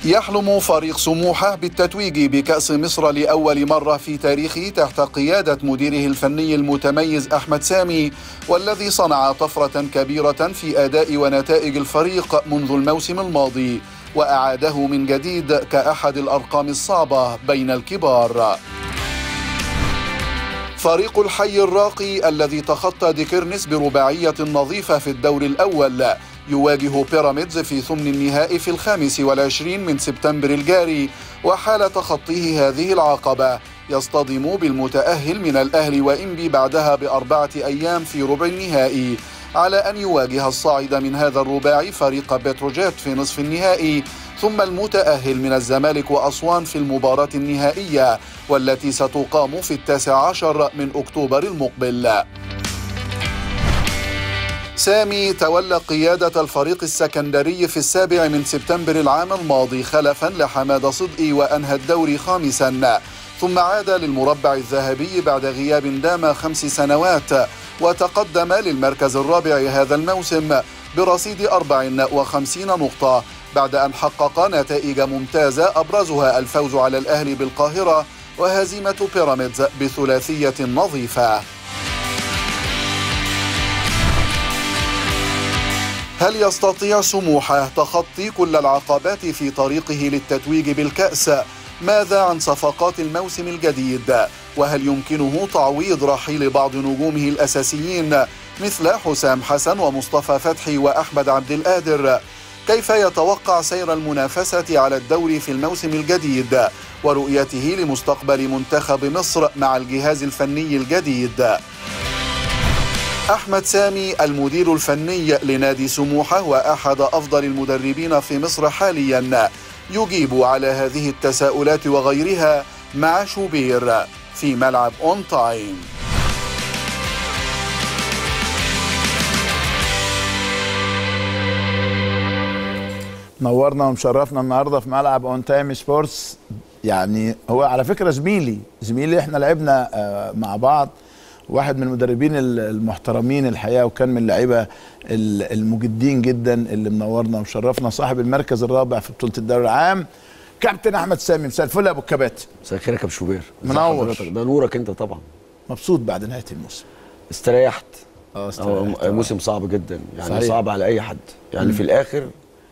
يحلم فريق سموحة بالتتويج بكأس مصر لأول مرة في تاريخه تحت قيادة مديره الفني المتميز أحمد سامي والذي صنع طفرة كبيرة في أداء ونتائج الفريق منذ الموسم الماضي وأعاده من جديد كأحد الأرقام الصعبة بين الكبار فريق الحي الراقي الذي تخطى ديكيرنس برباعية نظيفة في الدور الأول يواجه بيراميدز في ثمن النهائي في الخامس والعشرين من سبتمبر الجاري وحال تخطيه هذه العقبة يصطدم بالمتأهل من الأهلي وإنبي بعدها بأربعة أيام في ربع النهائي على أن يواجه الصاعد من هذا الرباعي فريق بتروجيت في نصف النهائي ثم المتأهل من الزمالك وأسوان في المباراة النهائية والتي ستقام في التاسع عشر من أكتوبر المقبل سامي تولى قيادة الفريق السكندري في السابع من سبتمبر العام الماضي خلفا لحماد صدقي وأنهى الدوري خامسا ثم عاد للمربع الذهبي بعد غياب دام خمس سنوات وتقدم للمركز الرابع هذا الموسم برصيد 54 نقطة بعد أن حقق نتائج ممتازة أبرزها الفوز على الأهلي بالقاهرة وهزيمة بيراميدز بثلاثية نظيفة هل يستطيع سموحة تخطي كل العقبات في طريقه للتتويج بالكأس؟ ماذا عن صفقات الموسم الجديد؟ وهل يمكنه تعويض رحيل بعض نجومه الأساسيين مثل حسام حسن ومصطفى فتحي وأحمد عبد القادر؟ كيف يتوقع سير المنافسة على الدوري في الموسم الجديد ورؤيته لمستقبل منتخب مصر مع الجهاز الفني الجديد؟ أحمد سامي المدير الفني لنادي سموحة وأحد أفضل المدربين في مصر حاليا يجيب على هذه التساؤلات وغيرها مع شوبير في ملعب اون تايم نورنا ومشرفنا النهارده في ملعب اون تايم سبورتس يعني هو على فكره زميلي زميلي احنا لعبنا آه، مع بعض واحد من المدربين المحترمين الحقيقه وكان من اللعيبه المجدين جدا اللي منورنا ومشرفنا صاحب المركز الرابع في بطوله الدوري العام كابتن احمد سامي مساء الفل يا ابو الكباتن مساء الخير يا كابتن شوبير منور ده نورك انت طبعا مبسوط بعد نهايه الموسم استريحت اه هو استريحت. موسم صعب جدا يعني صحيح. صعب على اي حد يعني مم. في الاخر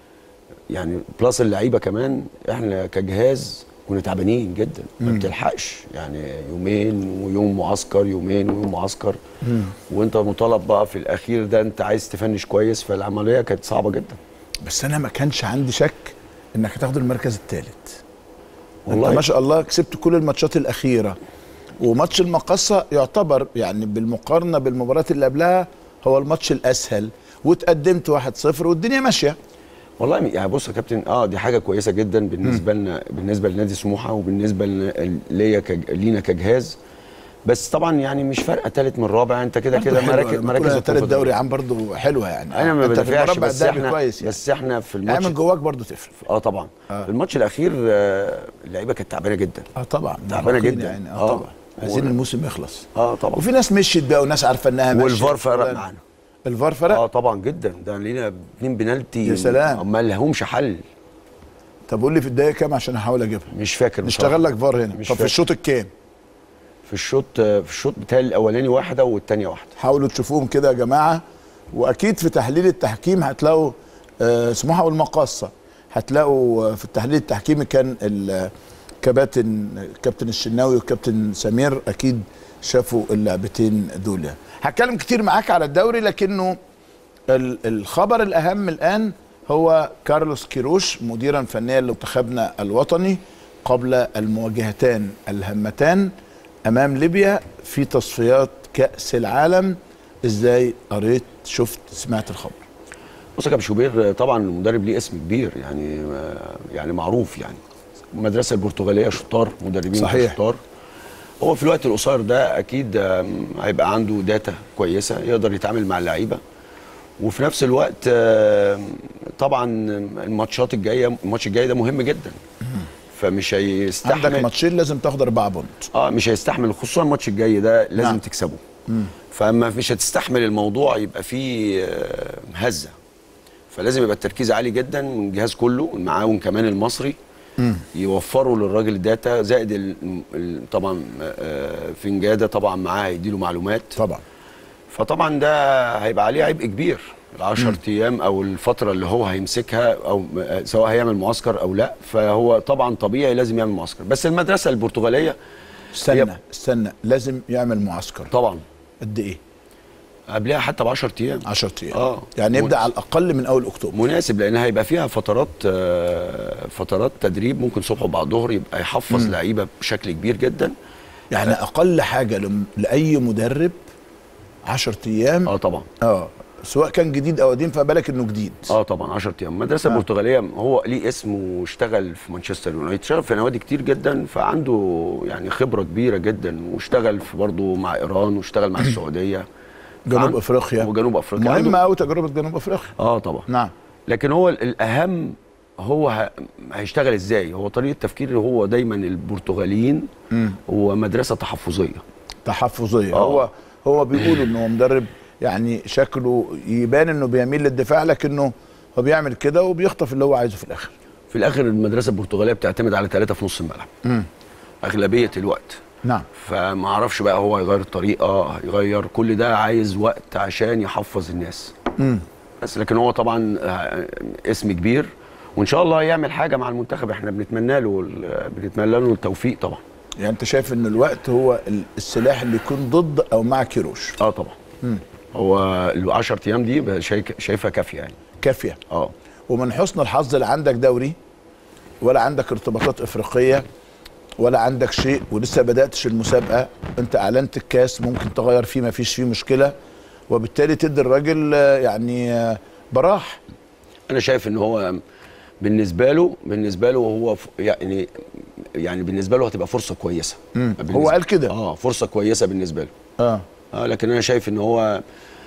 يعني بلس اللعيبه كمان احنا كجهاز كنا تعبانين جدا ما مم. بتلحقش يعني يومين ويوم معسكر يومين ويوم معسكر مم. وانت مطالب بقى في الاخير ده انت عايز تفنش كويس فالعمليه كانت صعبه جدا بس انا ما كانش عندي شك انك هتاخد المركز الثالث والله. والله ما شاء الله كسبت كل الماتشات الاخيره وماتش المقصه يعتبر يعني بالمقارنه بالمباريات اللي قبلها هو الماتش الاسهل وتقدمت 1-0 والدنيا ماشيه والله يعني بص يا كابتن اه دي حاجه كويسه جدا بالنسبه لنا بالنسبه لنادي سموحه وبالنسبه لنا- ليا كج- لينا كجهاز بس طبعا يعني مش فارقه ثالث من رابع انت كده كده مراكز مراكز ثالث الكونفدرالية. دوري عام برضو حلوه يعني انا ما انت في بدافعش المربع بس الذهبي احنا كويس يعني. بس احنا في يعني الماتش من جواك برضو تفرق اه طبعا آه. في الماتش الاخير آه، اللعيبه كانت تعبانه جدا اه طبعا تعبانة مرهقين جدا. يعني اه آه. طبعا عايزين و- الموسم يخلص اه طبعا وفي ناس مشيت بقى وناس عارفه انها ماشيه والفار فرق فلان. معانا الفار فرق اه طبعا جدا ده لينا اتنين بنالتي يا سلام. ما لهمش حل طب قول لي في الدقيقه كام عشان احاول اجيبها مش فاكر نشتغل بصراحة. لك فار هنا مش طب في فاكر. الشوط الكام في الشوط في الشوط بتاعي الاولاني واحده والثانيه واحده حاولوا تشوفوهم كده يا جماعه واكيد في تحليل التحكيم هتلاقوا آه، سموحه والمقاصه هتلاقوا آه، في التحليل التحكيمي كان الكباتن كابتن الشناوي والكابتن سمير اكيد شافوا اللعبتين دول يعني. هتكلم كتير معاك على الدوري لكنه ال- الخبر الاهم الان هو كارلوس كيروش مديرا فنيا لمنتخبنا الوطني قبل المواجهتان الهامتان امام ليبيا في تصفيات كاس العالم ازاي قريت شفت سمعت الخبر بص يا كابتن شوبير طبعا المدرب ليه اسم كبير يعني يعني معروف يعني المدرسه البرتغاليه شطار مدربين صحيح. شطار هو في الوقت القصير ده اكيد آم، هيبقى عنده داتا كويسه يقدر يتعامل مع اللعيبه وفي نفس الوقت آم، طبعا الماتشات الجايه الماتش الجاي ده مهم جدا فمش عندك هيستحمل ماتشين لازم تاخد اربعه بونت اه مش هيستحمل خصوصا الماتش الجاي ده لازم نعم. نعم. تكسبه فما مش هتستحمل الموضوع يبقى فيه آه، هزه فلازم يبقى التركيز عالي جدا من الجهاز كله المعاون كمان المصري يوفروا للراجل الداتا زائد ال- ال- طبعا آه، فنجاده طبعا معاه هيديله معلومات طبعا فطبعا ده هيبقى عليه عبء كبير ال 10 ايام او الفتره اللي هو هيمسكها او آه، سواء هيعمل معسكر او لا فهو طبعا طبيعي لازم يعمل معسكر بس المدرسه البرتغاليه استنى يب. استنى لازم يعمل معسكر طبعا قد ايه قبلها حتى ب 10 ايام 10 ايام آه. يعني يبدا مناسب. على الاقل من اول اكتوبر مناسب لان هيبقى فيها فترات آه، فترات تدريب ممكن صبح وبعد ظهر يبقى يحفظ لعيبه بشكل كبير جدا يعني اقل حاجه لم- لاي مدرب 10 ايام اه طبعا اه سواء كان جديد او قديم فبالك انه جديد اه طبعا 10 ايام المدرسه آه. البرتغاليه هو ليه اسم واشتغل في مانشستر يونايتد اشتغل في نوادي كتير جدا فعنده يعني خبره كبيره جدا واشتغل في برضه مع ايران واشتغل مع السعوديه جنوب فعن- افريقيا وجنوب افريقيا مهمه عنده- قوي تجربه جنوب افريقيا اه طبعا نعم لكن هو ال- الاهم هو ه- هيشتغل ازاي هو طريقه تفكير هو دايما البرتغاليين هو مدرسه تحفظيه تحفظيه آه. هو هو بيقول انه مدرب يعني شكله يبان انه بيميل للدفاع لكنه هو بيعمل كده وبيخطف اللي هو عايزه في الاخر في الاخر المدرسه البرتغاليه بتعتمد على ثلاثه في نص الملعب اغلبيه الوقت نعم فما اعرفش بقى هو هيغير الطريقه هيغير كل ده عايز وقت عشان يحفظ الناس بس لكن هو طبعا آه، اسم كبير وان شاء الله يعمل حاجه مع المنتخب احنا بنتمنى له ال- بنتمنى له التوفيق طبعا يعني انت شايف ان الوقت هو ال- السلاح اللي يكون ضد او مع كيروش اه طبعا هو ال 10 ايام دي بقى شايف- شايفها كافيه يعني كافيه اه ومن حسن الحظ لا عندك دوري ولا عندك ارتباطات افريقيه ولا عندك شيء ولسه بداتش المسابقه انت اعلنت الكاس ممكن تغير فيه ما فيش فيه مشكله وبالتالي تدي الراجل آه، يعني آه، براح انا شايف ان هو بالنسبه له بالنسبه له هو ف- يعني يعني بالنسبه له هتبقى فرصه كويسه بالنسبة- هو قال كده. اه فرصه كويسه بالنسبه له اه اه لكن انا شايف ان هو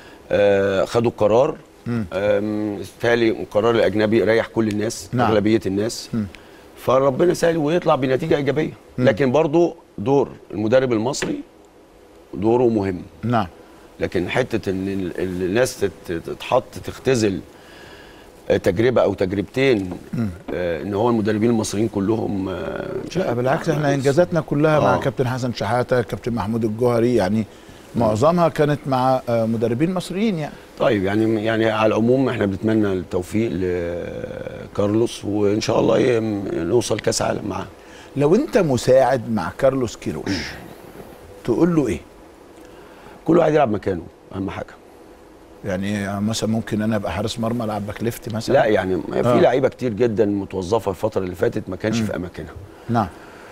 آه خدوا القرار آم، بالتالي القرار الاجنبي ريح كل الناس نعم. اغلبيه الناس فربنا يسهل ويطلع بنتيجه ايجابيه لكن برضو دور المدرب المصري دوره مهم نعم لكن حته ان ال- ال- الناس تت- تتحط تختزل آه، تجربه او تجربتين آه، ان هو المدربين المصريين كلهم آه، مش لا بالعكس احنا انجازاتنا كلها مع آه. كابتن حسن شحاته كابتن محمود الجوهري يعني معظمها كانت مع آه، مدربين مصريين يعني طيب يعني يعني على العموم احنا بنتمنى التوفيق لكارلوس وان شاء الله ي- نوصل كاس عالم معاه لو انت مساعد مع كارلوس كيروش تقول له ايه كل واحد يلعب مكانه اهم حاجه يعني آه، مثلا ممكن انا ابقى حارس مرمى العب باك ليفت مثلا لا يعني في آه. لعيبه كتير جدا متوظفه الفتره اللي فاتت ما كانش في اماكنها نعم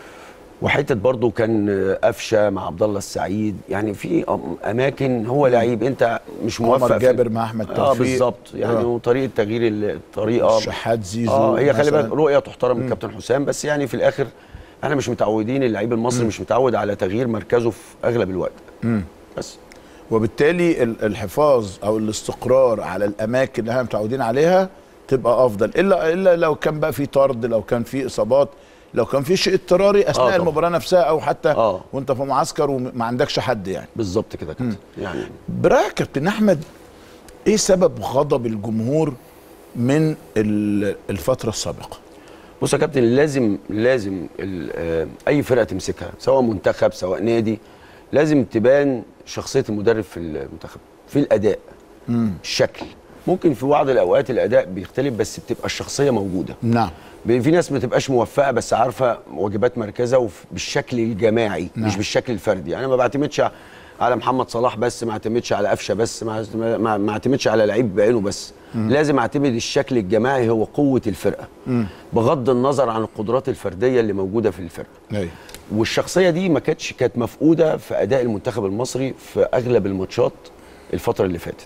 وحته برضو كان قفشه مع عبد الله السعيد يعني في أم- اماكن هو لعيب انت مش موفق عمر في- جابر مع احمد اه توفيق بالظبط يعني آه. وطريقه تغيير الطريقه الشحات زيزو اه هي خلي مثلاً. بالك رؤيه تحترم من كابتن حسام بس يعني في الاخر احنا مش متعودين اللعيب المصري مش متعود على تغيير مركزه في اغلب الوقت بس وبالتالي ال- الحفاظ او الاستقرار على الاماكن اللي احنا متعودين عليها تبقى افضل الا الا لو كان بقى في طرد لو كان في اصابات لو كان في شيء اضطراري اثناء طبعا. المباراه نفسها او حتى آه. وانت في معسكر وما عندكش حد يعني بالظبط كده كده يعني برايك كابتن احمد ايه سبب غضب الجمهور من ال- الفتره السابقه بص يا كابتن لازم لازم ال- آه، اي فرقه تمسكها سواء منتخب سواء نادي لازم تبان شخصيه المدرب في المنتخب في الاداء الشكل ممكن في بعض الاوقات الاداء بيختلف بس بتبقى الشخصيه موجوده نعم في ناس ما تبقاش موفقه بس عارفه واجبات مركزها وف- بالشكل الجماعي نعم. مش بالشكل الفردي انا ما بعتمدش على محمد صلاح بس ما اعتمدش على قفشه بس ما ما, ما اعتمدش على لعيب بعينه بس لازم اعتمد الشكل الجماعي هو قوه الفرقه بغض النظر عن القدرات الفرديه اللي موجوده في الفرقه ايوه والشخصيه دي ما كانتش كانت مفقوده في اداء المنتخب المصري في اغلب الماتشات الفتره اللي فاتت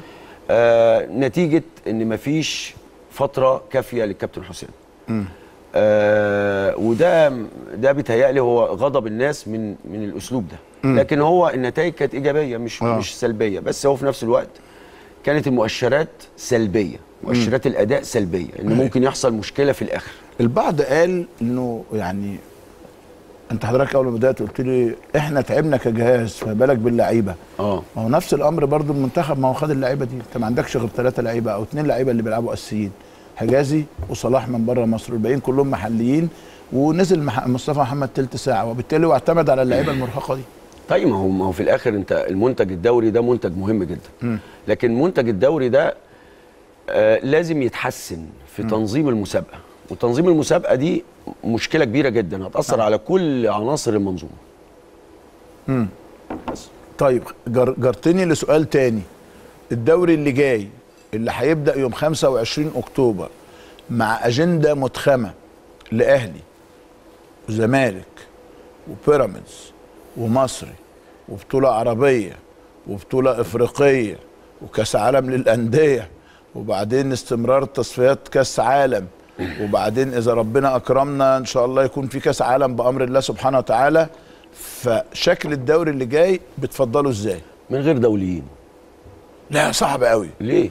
آه نتيجه ان مفيش فتره كافيه للكابتن حسين آه وده ده بيتهيألي هو غضب الناس من من الاسلوب ده لكن هو النتائج كانت ايجابيه مش آه. مش سلبيه بس هو في نفس الوقت كانت المؤشرات سلبيه مؤشرات الاداء سلبيه ان ممكن يحصل مشكله في الاخر البعض قال انه يعني انت حضرتك اول ما بدات قلت لي احنا تعبنا كجهاز فما بالك باللعيبه اه ما هو نفس الامر برضو المنتخب ما هو خد اللعيبه دي انت ما عندكش غير ثلاثه لعيبه او اثنين لعيبه اللي بيلعبوا اساسيين حجازي وصلاح من بره مصر الباقيين كلهم محليين ونزل مح- مصطفى محمد تلت ساعه وبالتالي هو اعتمد على اللعيبه المرهقه دي طيب ما هو ما هو في الاخر انت المنتج الدوري ده منتج مهم جدا لكن منتج الدوري ده آه لازم يتحسن في تنظيم المسابقه وتنظيم المسابقه دي مشكله كبيره جدا هتاثر على كل عناصر المنظومه طيب جر جرتني لسؤال تاني الدوري اللي جاي اللي هيبدا يوم 25 اكتوبر مع اجنده متخمه لاهلي وزمالك وبيراميدز ومصري وبطوله عربيه وبطوله افريقيه وكاس عالم للانديه وبعدين استمرار تصفيات كاس عالم وبعدين اذا ربنا اكرمنا ان شاء الله يكون في كاس عالم بامر الله سبحانه وتعالى فشكل الدوري اللي جاي بتفضله ازاي من غير دوليين لا صعب قوي ليه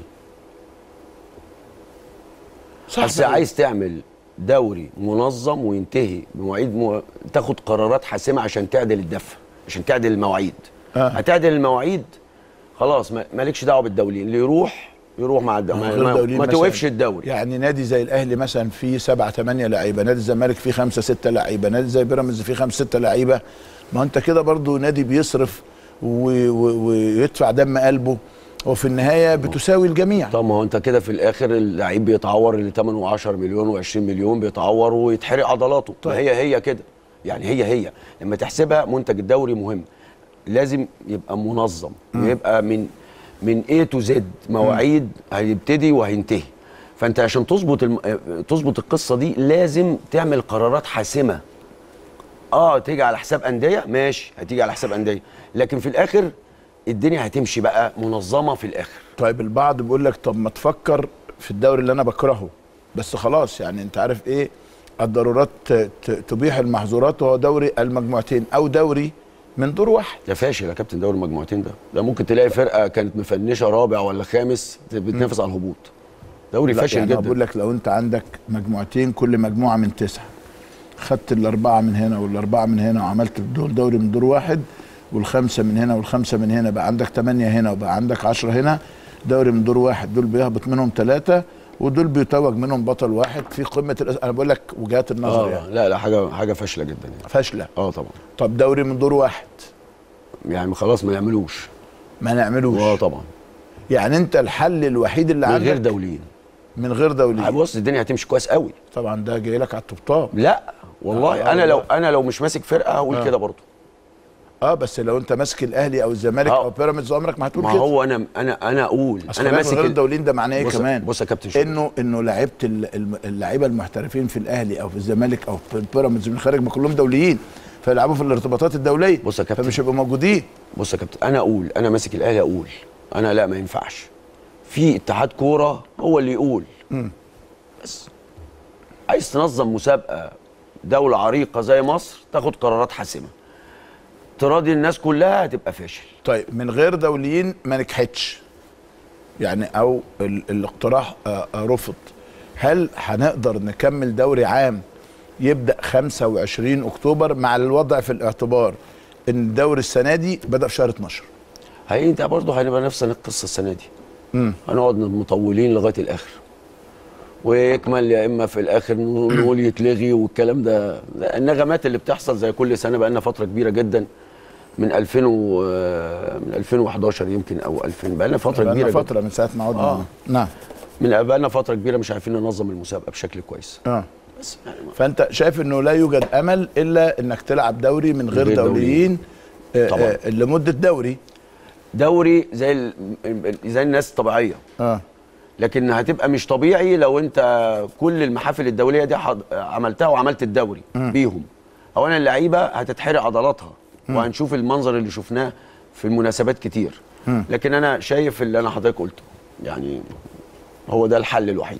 صعب بس قوي. عايز تعمل دوري منظم وينتهي بمواعيد مو... تاخد قرارات حاسمه عشان تعدل الدفه عشان تعدل المواعيد آه. هتعدل المواعيد خلاص ما- مالكش دعوه بالدوليين اللي يروح يروح مع الد... ما, غير ما, دوليين ما مثلاً. توقفش الدوري يعني نادي زي الاهلي مثلا فيه سبعة ثمانية لعيبه نادي الزمالك فيه خمسة ستة لعيبه نادي زي بيراميدز فيه خمسة ستة لعيبه ما انت كده برضو نادي بيصرف و- و- ويدفع دم قلبه وفي النهايه بتساوي الجميع طب ما هو انت كده في الاخر اللعيب بيتعور اللي 8 و10 مليون و20 مليون بيتعور ويتحرق عضلاته طيب. طيب. هي هي كده يعني هي هي لما تحسبها منتج الدوري مهم لازم يبقى منظم ويبقى من من A تو Z مواعيد هيبتدي وهينتهي فانت عشان تظبط الم... تظبط القصه دي لازم تعمل قرارات حاسمه اه تيجي على حساب انديه ماشي هتيجي على حساب انديه لكن في الاخر الدنيا هتمشي بقى منظمه في الاخر طيب البعض بيقول لك طب ما تفكر في الدوري اللي انا بكرهه بس خلاص يعني انت عارف ايه الضرورات ت- ت- تبيح المحظورات وهو دوري المجموعتين او دوري من دور واحد ده فاشل يا كابتن دوري المجموعتين ده ده ممكن تلاقي فرقه كانت مفنشه رابع ولا خامس بتنافس على الهبوط دوري لا، فاشل يعني جدا بقول لك لو انت عندك مجموعتين كل مجموعه من تسعه خدت الاربعه من هنا والاربعه من هنا وعملت دول دوري من دور واحد والخمسه من هنا والخمسه من هنا بقى عندك ثمانيه هنا وبقى عندك عشرة هنا دوري من دور واحد دول بيهبط منهم ثلاثه ودول بيتوج منهم بطل واحد في قمه الأس... انا بقول لك وجهات النظر اه يعني لا لا حاجه حاجه فاشله جدا يعني فاشله اه طبعا طب دوري من دور واحد يعني خلاص ما يعملوش ما نعملوش اه طبعا يعني انت الحل الوحيد اللي من عندك غير دوليين من غير دولي بص الدنيا هتمشي كويس قوي طبعا ده جاي لك على الطبطاب لا والله آه، انا لو والله. انا لو مش ماسك فرقه هقول آه. كده برضه اه بس لو انت ماسك الاهلي او الزمالك آه. او بيراميدز عمرك ما هتقول ما كده هو انا انا انا اقول اصل انا انا ماسك غير ال- الدولين ده معناه ايه بص- كمان بص يا كابتن شوقي. انه انه لعيبه ال- الم- اللعيبه المحترفين في الاهلي او في الزمالك او في البيراميدز من خارج ما كلهم دوليين فيلعبوا في الارتباطات الدوليه بص يا كابتن. فمش هيبقوا موجودين بص يا كابتن انا اقول انا ماسك الاهلي اقول انا لا ما ينفعش في اتحاد كوره هو اللي يقول بس عايز تنظم مسابقه دوله عريقه زي مصر تاخد قرارات حاسمه تراضي الناس كلها هتبقى فاشل طيب من غير دوليين ما نجحتش يعني او ال الاقتراح آه، آه، رفض هل هنقدر نكمل دوري عام يبدا 25 اكتوبر مع الوضع في الاعتبار ان الدوري السنه دي بدا في شهر 12 هي انت برضه هنبقى نفس القصه السنه دي هنقعد مطولين لغايه الاخر ويكمل يا اما في الاخر نقول يتلغي والكلام ده ده النغمات اللي بتحصل زي كل سنه بقى لنا فتره كبيره جدا من 2000 و من 2011 يمكن او 2000 بقى لنا فتره بقالنا كبيره جدا فتره من ساعه ما عدنا آه. نعم من بقى لنا فتره كبيره مش عارفين ننظم المسابقه بشكل كويس اه بس يعني ما- فانت شايف انه لا يوجد امل الا انك تلعب دوري من غير, غير دوليين آه، طبعاً. آه، لمده دوري دوري زي ال- زي الناس الطبيعيه اه لكن هتبقى مش طبيعي لو انت كل المحافل الدوليه دي حض... عملتها وعملت الدوري بيهم اولا اللعيبه هتتحرق عضلاتها وهنشوف المنظر اللي شفناه في المناسبات كتير لكن انا شايف اللي انا حضرتك قلته يعني هو ده الحل الوحيد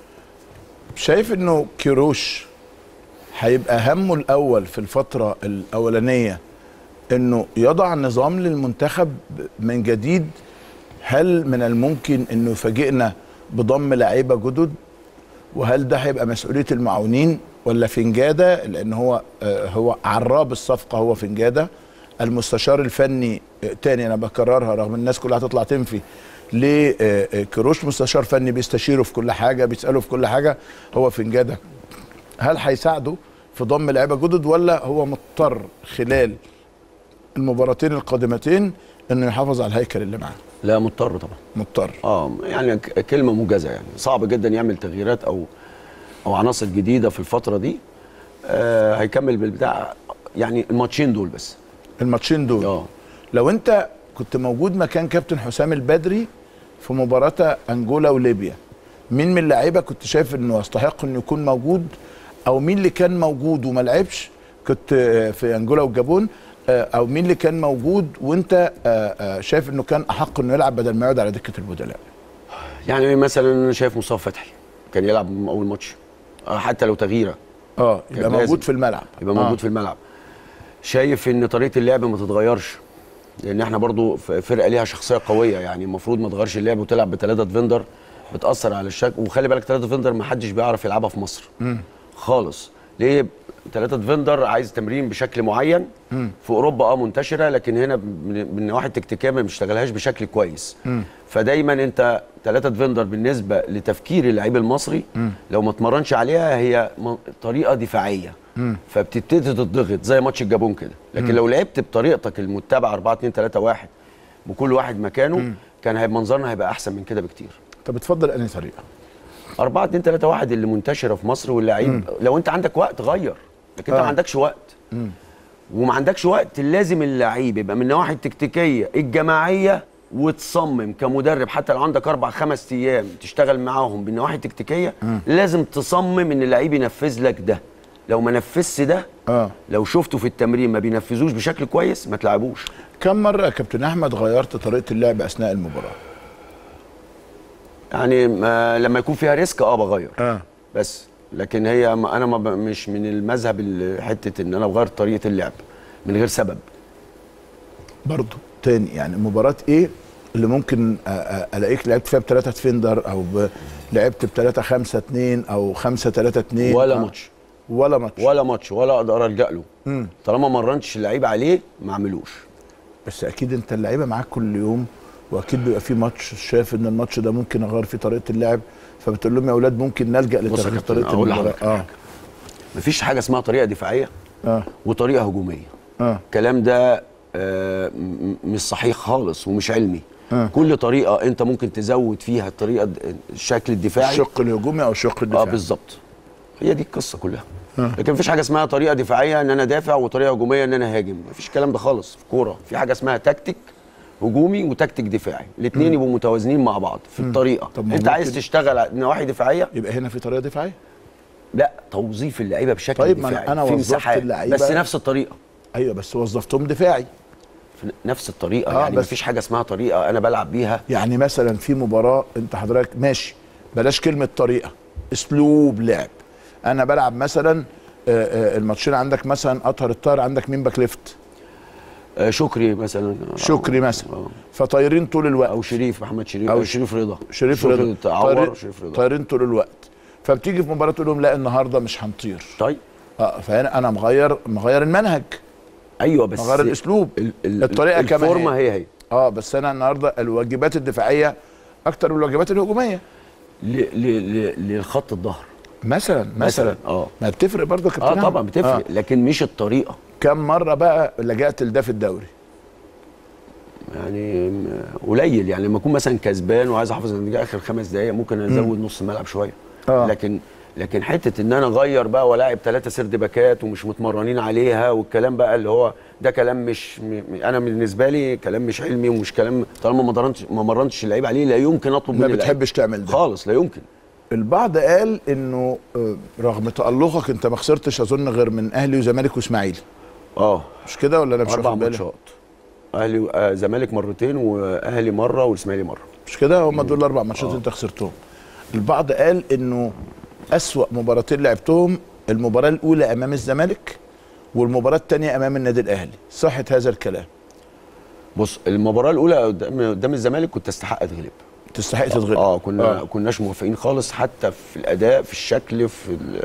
شايف انه كيروش هيبقى همه الاول في الفتره الاولانيه انه يضع نظام للمنتخب من جديد هل من الممكن انه يفاجئنا بضم لعيبه جدد وهل ده هيبقى مسؤوليه المعاونين ولا فنجاده لان هو آه، هو عراب الصفقه هو فنجاده المستشار الفني آه، تاني انا بكررها رغم الناس كلها هتطلع تنفي ليه آه، آه، كروش مستشار فني بيستشيره في كل حاجه بيساله في كل حاجه هو فنجاده هل هيساعده في ضم لعيبه جدد ولا هو مضطر خلال المباراتين القادمتين انه يحافظ على الهيكل اللي معاه لا مضطر طبعا مضطر اه يعني ك- كلمه موجزه يعني صعب جدا يعمل تغييرات او او عناصر جديده في الفتره دي آه هيكمل بالبتاع يعني الماتشين دول بس الماتشين دول اه لو انت كنت موجود مكان كابتن حسام البدري في مباراة انجولا وليبيا مين من اللعيبه كنت شايف انه يستحق انه يكون موجود او مين اللي كان موجود وما لعبش كنت آه، في انجولا والجابون آه، او مين اللي كان موجود وانت آه، آه، شايف انه كان احق انه يلعب بدل ما يقعد على دكه البدلاء يعني مثلا انا شايف مصطفى فتحي كان يلعب من اول ماتش آه حتى لو تغييره اه يبقى كان موجود لازم. في الملعب يبقى آه. موجود في الملعب شايف ان طريقه اللعب ما تتغيرش لان احنا برضو ف- فرقه ليها شخصيه قويه يعني المفروض ما تغيرش اللعب وتلعب بثلاثه ديفندر بتاثر على الشكل وخلي بالك ثلاثه ديفندر ما حدش بيعرف يلعبها في مصر خالص ليه ثلاثه ديفندر عايز تمرين بشكل معين في اوروبا اه منتشره لكن هنا من من النواحي التكتيكيه ما بيشتغلهاش بشكل كويس فدايما انت ثلاثه ديفندر بالنسبه لتفكير اللعيب المصري لو ما اتمرنش عليها هي م- طريقه دفاعيه فبتبتدي تضغط زي ماتش الجابون كده لكن لو لعبت بطريقتك المتبعه 4 2 3 1 بكل واحد مكانه كان هيبقى منظرنا هيبقى احسن من كده بكتير طب اتفضل انهي طريقه 4 2 3 1 اللي منتشره في مصر واللعيب لو انت عندك وقت غير لكن انت آه. ما عندكش وقت وما عندكش وقت لازم اللعيب يبقى من النواحي التكتيكيه الجماعيه وتصمم كمدرب حتى لو عندك اربع خمس ايام تشتغل معاهم بالنواحي التكتيكيه لازم تصمم ان اللعيب ينفذ لك ده لو ما نفذش ده اه لو شفته في التمرين ما بينفذوش بشكل كويس ما تلعبوش كم مره يا كابتن احمد غيرت طريقه اللعب اثناء المباراه يعني ما لما يكون فيها ريسك اه بغير اه بس لكن هي ما انا ما ب- مش من المذهب ال- حته ان انا بغير طريقه اللعب من غير سبب برضه تاني يعني مباراة ايه اللي ممكن أ- أ- الاقيك لعبت فيها بثلاثة ديفندر او ب... لعبت بثلاثة خمسة اتنين او خمسة ثلاثة اتنين ولا آه. ماتش ولا ماتش ولا ماتش ولا اقدر الجا له مم. طالما ما مرنتش اللعيب عليه ما اعملوش بس اكيد انت اللعيبه معاك كل يوم واكيد بيبقى في ماتش شايف ان الماتش ده ممكن اغير فيه طريقه اللعب فبتقول لهم يا اولاد ممكن نلجا بص يا لتغيير كابتن، طريقه أقول المباراه لحضرتك اه مفيش حاجه اسمها طريقه دفاعيه اه وطريقه هجوميه اه الكلام ده آه، م- مش صحيح خالص ومش علمي آه. كل طريقه انت ممكن تزود فيها الطريقه د- الشكل الدفاعي الشق الهجومي او الشق اه الدفاعي بالظبط هي دي القصه كلها لكن مفيش حاجه اسمها طريقه دفاعيه ان انا دافع وطريقه هجوميه ان انا هاجم مفيش الكلام ده خالص في كوره في حاجه اسمها تكتيك هجومي وتكتيك دفاعي الاثنين يبقوا متوازنين مع بعض في الطريقه طب ما انت ممكن- عايز تشتغل على نواحي دفاعيه يبقى هنا في طريقه دفاعيه لا توظيف اللعيبه بشكل طيب، ما أنا- دفاعي أنا في وظفت مساحات اللعيبة- بس نفس الطريقه ايوه بس وظفتهم دفاعي في نفس الطريقه آه، يعني بس- مفيش حاجه اسمها طريقه انا بلعب بيها يعني مثلا في مباراه انت حضرتك ماشي بلاش كلمه طريقه اسلوب لعب انا بلعب مثلا آه، آه، الماتشين عندك مثلا اطهر الطاهر عندك مين باك ليفت آه، شكري مثلا شكري مثلا آه. فطايرين طول الوقت او شريف محمد شريف أو او شريف رضا شريف شكري رضا تعور طايرين- شريف رضا طايرين طول الوقت فبتيجي في مباراه تقول لهم لا النهارده مش هنطير طيب اه فهنا انا مغير مغير المنهج ايوه بس مغير الاسلوب ال- ال- الطريقه كمان الفورمه هي هي اه بس انا النهارده الواجبات الدفاعيه اكتر من الواجبات الهجوميه ل- ل- ل- للخط الظهر مثلا مثلا اه ما بتفرق برضه يا كابتن اه أحمد. طبعا بتفرق لكن مش الطريقه كم مره بقى لجأت لده في الدوري يعني م- قليل يعني لما اكون مثلا كسبان وعايز احافظ على النتيجه اخر خمس دقائق ممكن ازود نص الملعب شويه آه. لكن لكن حته ان انا اغير بقى ولاعب ثلاثه سرد باكات ومش متمرنين عليها والكلام بقى اللي هو ده كلام مش م... م- انا بالنسبه لي كلام مش علمي ومش كلام طالما ما مرنتش ما مرنتش اللعيب عليه لا يمكن اطلب ما من اللعيب. بتحبش تعمل ده خالص لا يمكن البعض قال انه آه، رغم تألقك انت ما خسرتش اظن غير من اهلي وزمالك واسماعيلي اه مش كده ولا انا مش اربع واخد بالي ماتشات اهلي و- آه زمالك مرتين واهلي مره والاسماعيلي مره مش كده هم دول الاربع ماتشات انت خسرتهم البعض قال انه اسوأ مباراتين لعبتهم المباراه الاولى امام الزمالك والمباراه الثانيه امام النادي الاهلي صحه هذا الكلام بص المباراه الاولى قدام قدام الزمالك كنت استحق اتغلب تستحق تتغلب اه كنا آه. آه. كناش موافقين خالص حتى في الاداء في الشكل في ال...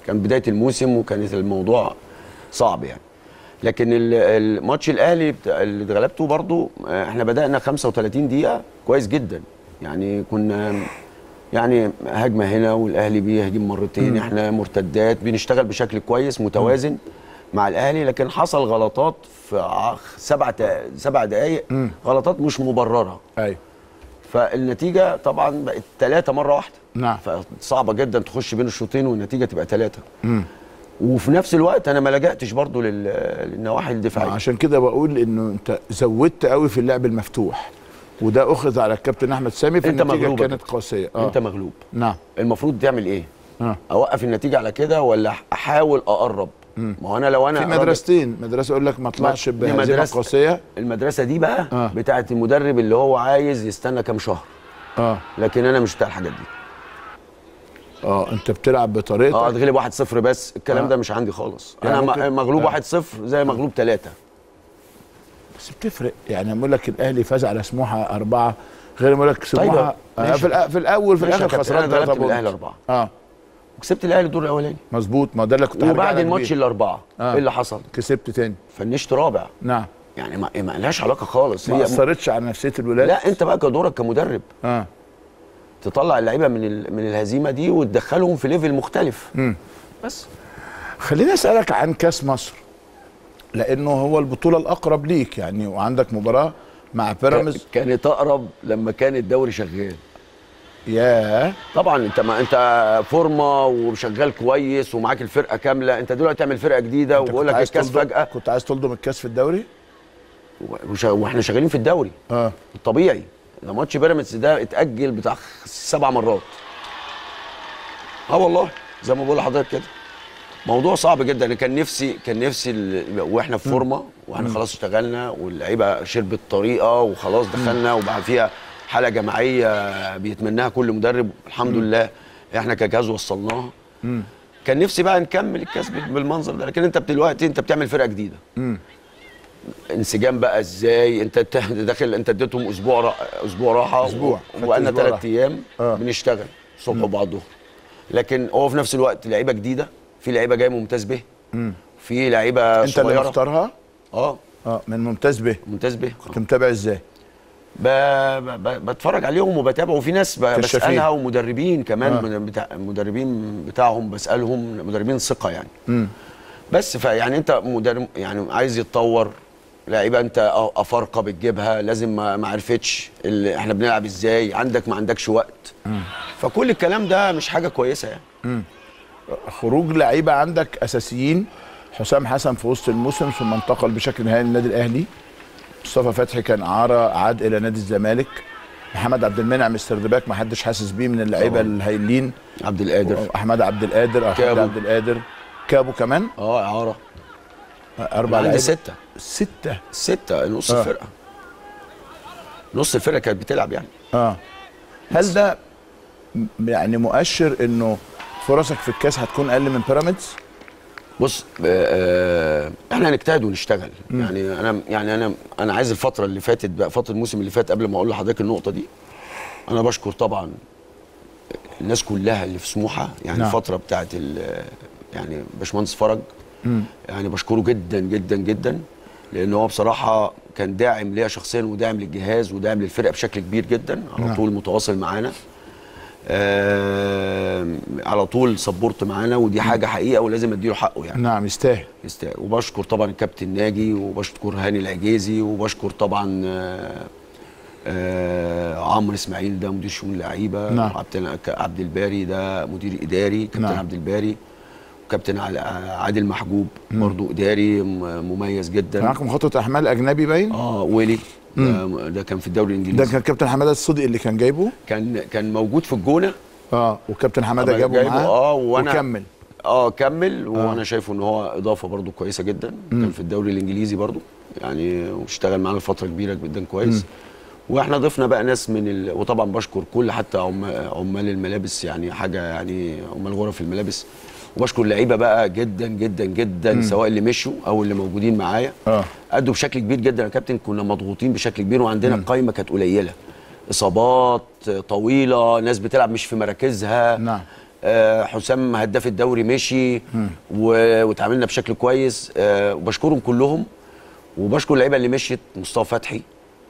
كان بدايه الموسم وكانت الموضوع صعب يعني لكن ال- الماتش الاهلي بتاع- اللي اتغلبته برضو آه، احنا بدانا 35 دقيقه كويس جدا يعني كنا يعني هجمه هنا والاهلي بيهجم مرتين احنا مرتدات بنشتغل بشكل كويس متوازن مع الاهلي لكن حصل غلطات في ع- سبع تا- سبع دقائق غلطات مش مبرره ايوه فالنتيجه طبعا بقت ثلاثه مره واحده نعم. فصعبه جدا تخش بين الشوطين والنتيجه تبقى ثلاثه وفي نفس الوقت انا ما لجأتش برضو لل... للنواحي الدفاعيه عشان كده بقول انه انت زودت قوي في اللعب المفتوح وده اخذ على الكابتن احمد سامي أنت فالنتيجه مغلوب يا كانت كابتن. قاسيه انت مغلوب نعم المفروض تعمل ايه اه اوقف النتيجه على كده ولا احاول اقرب ما هو انا لو انا في راجل- مدرستين مدرسه يقول لك ما طلعش دي بهزيمه مدرسة- قاسيه المدرسه دي بقى آه. بتاعه المدرب اللي هو عايز يستنى كام شهر اه لكن انا مش بتاع الحاجات دي اه انت بتلعب بطريقتك اه اتغلب 1-0 بس الكلام آه. ده مش عندي خالص يعني انا م- ممكن- مغلوب آه. 1-0 زي مغلوب 3 بس بتفرق يعني بقول لك الاهلي فاز على سموحه اربعه غير ما اقول لك سموحه آه ماشي. في, الأ- في الاول في ماشي يا الاخر كابتن، خسران أنا غلبت ثلاثة من الأهلي بونت. أربعة. اه وكسبت الاهلي الدور الاولاني مظبوط ما ده اللي كنت هرجع وبعد لك الماتش بيه. الاربعه آه. ايه اللي حصل؟ كسبت تاني فنشت رابع نعم يعني ما, ما لهاش علاقه خالص ما هي اثرتش على نفسيه الولاد لا انت بقى كدورك كمدرب اه تطلع اللعيبه من ال... من الهزيمه دي وتدخلهم في ليفل مختلف مم. بس خليني اسالك عن كاس مصر لانه هو البطوله الاقرب ليك يعني وعندك مباراه مع بيراميدز كانت اقرب لما كان الدوري شغال ياه طبعا انت ما انت فورمه وشغال كويس ومعاك الفرقه كامله انت دلوقتي تعمل فرقه جديده أنت وبقول كنت لك عايز الكاس تلضم- فجاه كنت عايز تلضم الكاس في الدوري وش- واحنا شغالين في الدوري اه الطبيعي ده ماتش بيراميدز ده اتاجل بتاع سبع مرات اه والله زي ما بقول لحضرتك كده موضوع صعب جدا انا كان نفسي كان نفسي ال... واحنا في فورمه واحنا خلاص اشتغلنا واللعيبه شربت طريقه وخلاص دخلنا وبقى فيها حاله جماعيه بيتمناها كل مدرب الحمد لله احنا كجهاز وصلناها كان نفسي بقى نكمل الكاس بال- بالمنظر ده لكن انت دلوقتي انت بتعمل فرقه جديده انسجام بقى ازاي انت ت- داخل انت اديتهم اسبوع را... اسبوع راحه أسبوع. خدت وبقالنا أسبوع ثلاث راحة. ايام آه. بنشتغل صبح وبعد الظهر لكن هو في نفس الوقت لعيبه جديده في لعيبه جايه ممتاز به في لعيبه انت اللي صغيره مختارها اه اه من ممتاز به ممتاز به كنت متابع ازاي ب... ب... ب... بتفرج عليهم وبتابع وفي ناس ب... كشافين. بسالها ومدربين كمان آه. آه. بتاع... مدربين بتاعهم بسالهم مدربين ثقه يعني بس فيعني انت مدرب يعني عايز يتطور لعيبه انت أ- افارقه بتجيبها لازم ما ما عرفتش اللي احنا بنلعب ازاي عندك ما عندكش وقت فكل الكلام ده مش حاجه كويسه يعني خروج لعيبه عندك اساسيين حسام حسن في وسط الموسم ثم انتقل بشكل نهائي للنادي الاهلي مصطفى فتحي كان اعاره عاد الى نادي الزمالك محمد عبد المنعم استردباك ما حدش حاسس بيه من اللعيبه طبعاً. الهايلين عبد القادر احمد عبد القادر او احمد كابو. عبد القادر كابو كمان اه اعاره اربع عندي لعيبه سته سته سته نص آه. الفرقه نص الفرقه كانت بتلعب يعني اه هل ده م- يعني مؤشر انه فرصك في الكاس هتكون اقل من بيراميدز بص آه، احنا هنجتهد ونشتغل يعني انا يعني انا انا عايز الفتره اللي فاتت بقى فتره الموسم اللي فات قبل ما اقول لحضرتك النقطه دي انا بشكر طبعا الناس كلها اللي في سموحه يعني نعم. الفتره بتاعت ال- يعني باشمهندس فرج يعني بشكره جدا جدا جدا لان هو بصراحه كان داعم ليا شخصيا وداعم للجهاز وداعم للفرقه بشكل كبير جدا على نعم. طول متواصل معانا آه على طول سبورت معانا ودي حاجه حقيقه ولازم اديله حقه يعني نعم يستاهل يستاهل وبشكر طبعا الكابتن ناجي وبشكر هاني العجيزي وبشكر طبعا آه، آه، عمرو اسماعيل ده مدير شؤون لعيبه نعم. عبد عبد الباري ده مدير اداري كابتن نعم. عبد الباري وكابتن عل- عادل محجوب برضو اداري م- مميز جدا معاكم خطوه احمال اجنبي باين اه ويلي ده, ده كان في الدوري ده الانجليزي كان كابتن حماده الصدقي اللي كان جايبه كان كان موجود في الجونه اه وكابتن حماده طبعاً جابه جايبه، معاه اه وانا وكمل اه كمل وانا شايفه ان هو اضافه برضو كويسه جدا كان في الدوري الانجليزي برضو يعني واشتغل معانا فتره كبيره جدا كويس واحنا ضفنا بقى ناس من ال... وطبعا بشكر كل حتى عم... عمال الملابس يعني حاجه يعني عمال غرف الملابس وبشكر اللعيبه بقى جدا جدا جدا سواء اللي مشوا او اللي موجودين معايا اه ادوا بشكل كبير جدا يا كابتن كنا مضغوطين بشكل كبير وعندنا القايمه كانت قليله اصابات طويله ناس بتلعب مش في مراكزها نعم. آه، حسام هداف الدوري مشي و- وتعاملنا بشكل كويس آه، وبشكرهم كلهم وبشكر اللعيبه اللي مشيت مصطفى فتحي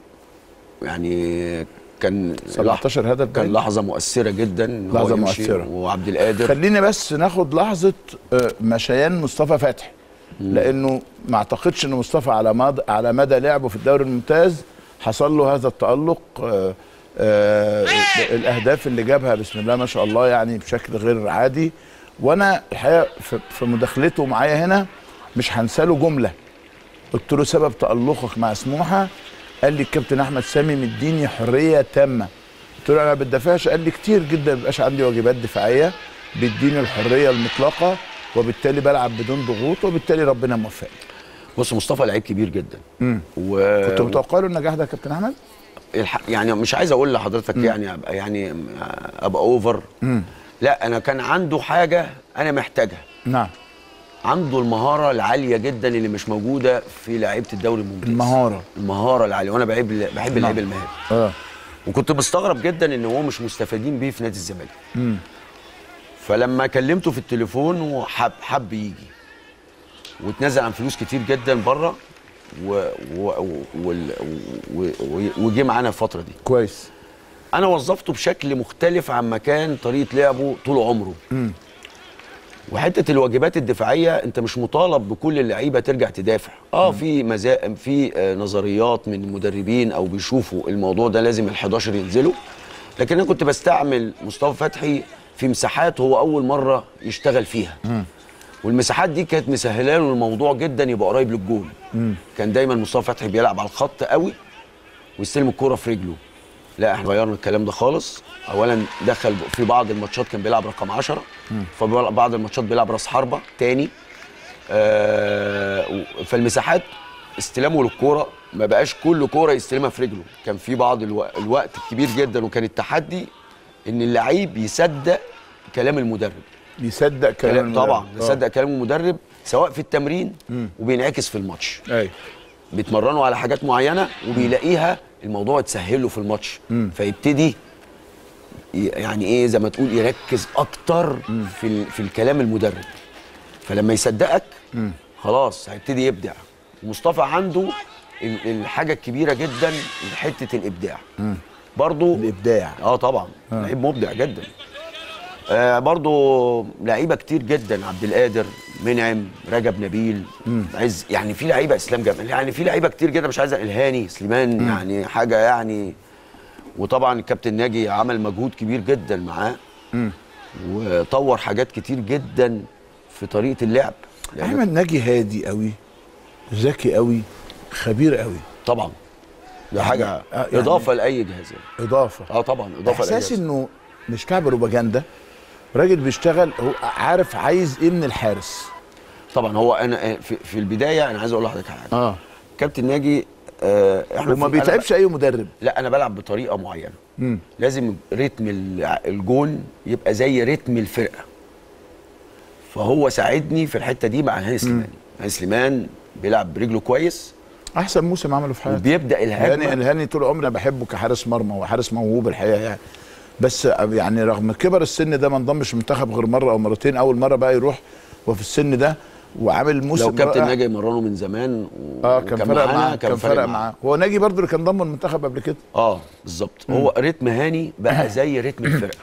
يعني كان 17 هدف كان باين. لحظه مؤثره جدا إن هو لحظة يمشي، مؤثرة. وعبد القادر خلينا بس ناخد لحظه آه، مشيان مصطفى فتحي لانه ما اعتقدش ان مصطفى على مدى على مدى لعبه في الدوري الممتاز حصل له هذا التالق آه، آه، الاهداف اللي جابها بسم الله ما شاء الله يعني بشكل غير عادي وانا الحقيقه في- في مداخلته معايا هنا مش هنسى له جمله قلت له سبب تالقك مع سموحه قال لي الكابتن احمد سامي مديني حريه تامه قلت له انا ما بتدافعش قال لي كتير جدا ما بيبقاش عندي واجبات دفاعيه بيديني الحريه المطلقه وبالتالي بلعب بدون ضغوط وبالتالي ربنا موفقني بص مصطفى لعيب كبير جدا و... كنت متوقع له النجاح ده يا كابتن احمد الح... يعني مش عايز اقول لحضرتك يعني ابقى يعني ابقى اوفر لا انا كان عنده حاجه انا محتاجها نعم عنده المهاره العاليه جدا اللي مش موجوده في لعيبه الدوري الممتاز المهاره المهاره العاليه وانا بحب بحب اللعيب المهاري اه وكنت مستغرب جدا ان هو مش مستفادين بيه في نادي الزمالك فلما كلمته في التليفون وحب حب يجي واتنازل عن فلوس كتير جدا بره و... و... وال- و... و... وجه معانا الفتره دي كويس انا وظفته بشكل مختلف عن ما كان طريقه لعبه طول عمره وحته الواجبات الدفاعيه انت مش مطالب بكل اللعيبه ترجع تدافع اه في مزا... في آه، نظريات من المدربين او بيشوفوا الموضوع ده لازم ال11 ينزلوا لكن انا كنت بستعمل مصطفى فتحي في مساحات هو اول مره يشتغل فيها والمساحات دي كانت مسهله له الموضوع جدا يبقى قريب للجول كان دايما مصطفى فتحي بيلعب على الخط قوي ويستلم الكرة في رجله لا احنا غيرنا الكلام ده خالص اولا دخل في بعض الماتشات كان بيلعب رقم 10 فبعض الماتشات بيلعب راس حربه تاني آه و- فالمساحات استلامه للكوره ما بقاش كل كوره يستلمها في رجله كان في بعض الو... الوقت الكبير جدا وكان التحدي ان اللعيب يصدق كلام المدرب بيصدق كلام كلام المدرب. طبعا آه. يصدق كلام المدرب سواء في التمرين وبينعكس في الماتش ايوه بيتمرنوا على حاجات معينه وبيلاقيها الموضوع اتسهل له في الماتش فيبتدي ي- يعني ايه زي ما تقول يركز اكتر في ال- في الكلام المدرب فلما يصدقك خلاص هيبتدي يبدع مصطفى عنده ال- الحاجه الكبيره جدا حته الابداع برضو الابداع اه طبعا لعيب مبدع جدا آه برضو لعيبه كتير جدا عبد القادر منعم رجب نبيل عز يعني في لعيبه اسلام جمال يعني في لعيبه كتير جدا مش عايز أ- الهاني سليمان يعني حاجه يعني وطبعا الكابتن ناجي عمل مجهود كبير جدا معاه وطور حاجات كتير جدا في طريقه اللعب يعني احمد ناجي هادي قوي ذكي قوي خبير قوي طبعا ده حاجه آه، يعني- اضافه لاي جهاز يعني. اضافه اه طبعا اضافه لاي احساسي جهاز انه مش كعب بروباجندا راجل بيشتغل هو عارف عايز ايه من الحارس طبعا هو انا في, في البدايه انا عايز اقول لحضرتك حاجه اه كابتن ناجي آه احنا وما في- بيتعبش اي مدرب أنا ب... لا انا بلعب بطريقه معينه مم. لازم رتم ال- الجون يبقى زي رتم الفرقه فهو ساعدني في الحته دي مع هاني سليمان هاني سليمان بيلعب برجله كويس احسن موسم عمله في حياته وبيبدا الهاني الهجمه الهاني طول عمري أنا بحبه كحارس مرمى وحارس موهوب الحقيقه يعني بس يعني رغم كبر السن ده ما انضمش المنتخب غير مره او مرتين اول مره بقى يروح وفي السن ده وعامل موسم لو كابتن رائع. ناجي يمرنه من زمان و... اه كان وكان فرق معانا، معاه كان فرق معاه هو ناجي برضو اللي كان ضم المنتخب قبل كده اه بالظبط هو رتم هاني بقى زي رتم الفرقه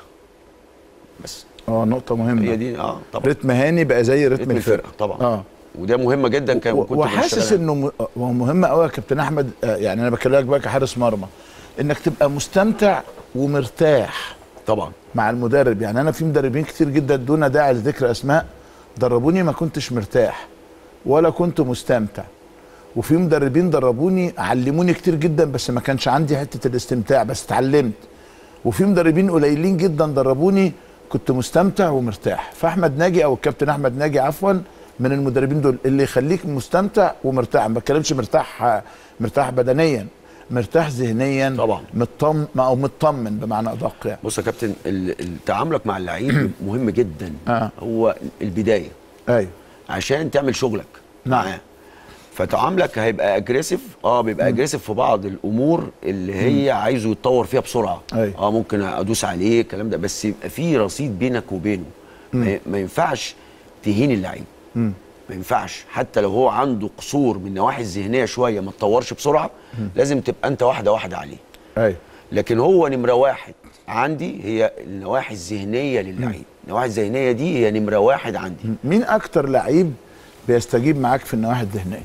بس اه نقطه مهمه هي دي اه طبعا رتم هاني بقى زي رتم, رتم الفرقه الفرقه طبعا اه وده مهمه جدا كان و- كنت وحاسس بشتغل. انه م- هو مهم قوي يا كابتن احمد آه، يعني انا بكلمك بقى كحارس مرمى انك تبقى مستمتع ومرتاح طبعا مع المدرب يعني انا في مدربين كتير جدا دون داعي لذكر اسماء دربوني ما كنتش مرتاح ولا كنت مستمتع وفي مدربين دربوني علموني كتير جدا بس ما كانش عندي حته الاستمتاع بس اتعلمت وفي مدربين قليلين جدا دربوني كنت مستمتع ومرتاح فاحمد ناجي او الكابتن احمد ناجي عفوا من المدربين دول اللي يخليك مستمتع ومرتاح ما بتكلمش مرتاح مرتاح بدنيا مرتاح ذهنيا طبعا. مطمن او مطمن بمعنى ادق يعني بص يا كابتن ال- ال- تعاملك مع اللعيب مهم جدا آه. هو البدايه ايوه عشان تعمل شغلك نعم. معاه فتعاملك هيبقى اجريسيف اه بيبقى اجريسيف في بعض الامور اللي هي عايزه يتطور فيها بسرعه أيوة. اه ممكن ادوس عليه الكلام ده بس يبقى في رصيد بينك وبينه ما ما ينفعش تهين اللعيب ما ينفعش حتى لو هو عنده قصور من النواحي الذهنيه شويه ما تطورش بسرعه لازم تبقى انت واحده واحده عليه ايوه لكن هو نمره واحد عندي هي النواحي الذهنيه للعيب النواحي الذهنيه دي هي نمره واحد عندي مين اكتر لعيب بيستجيب معاك في النواحي الذهنيه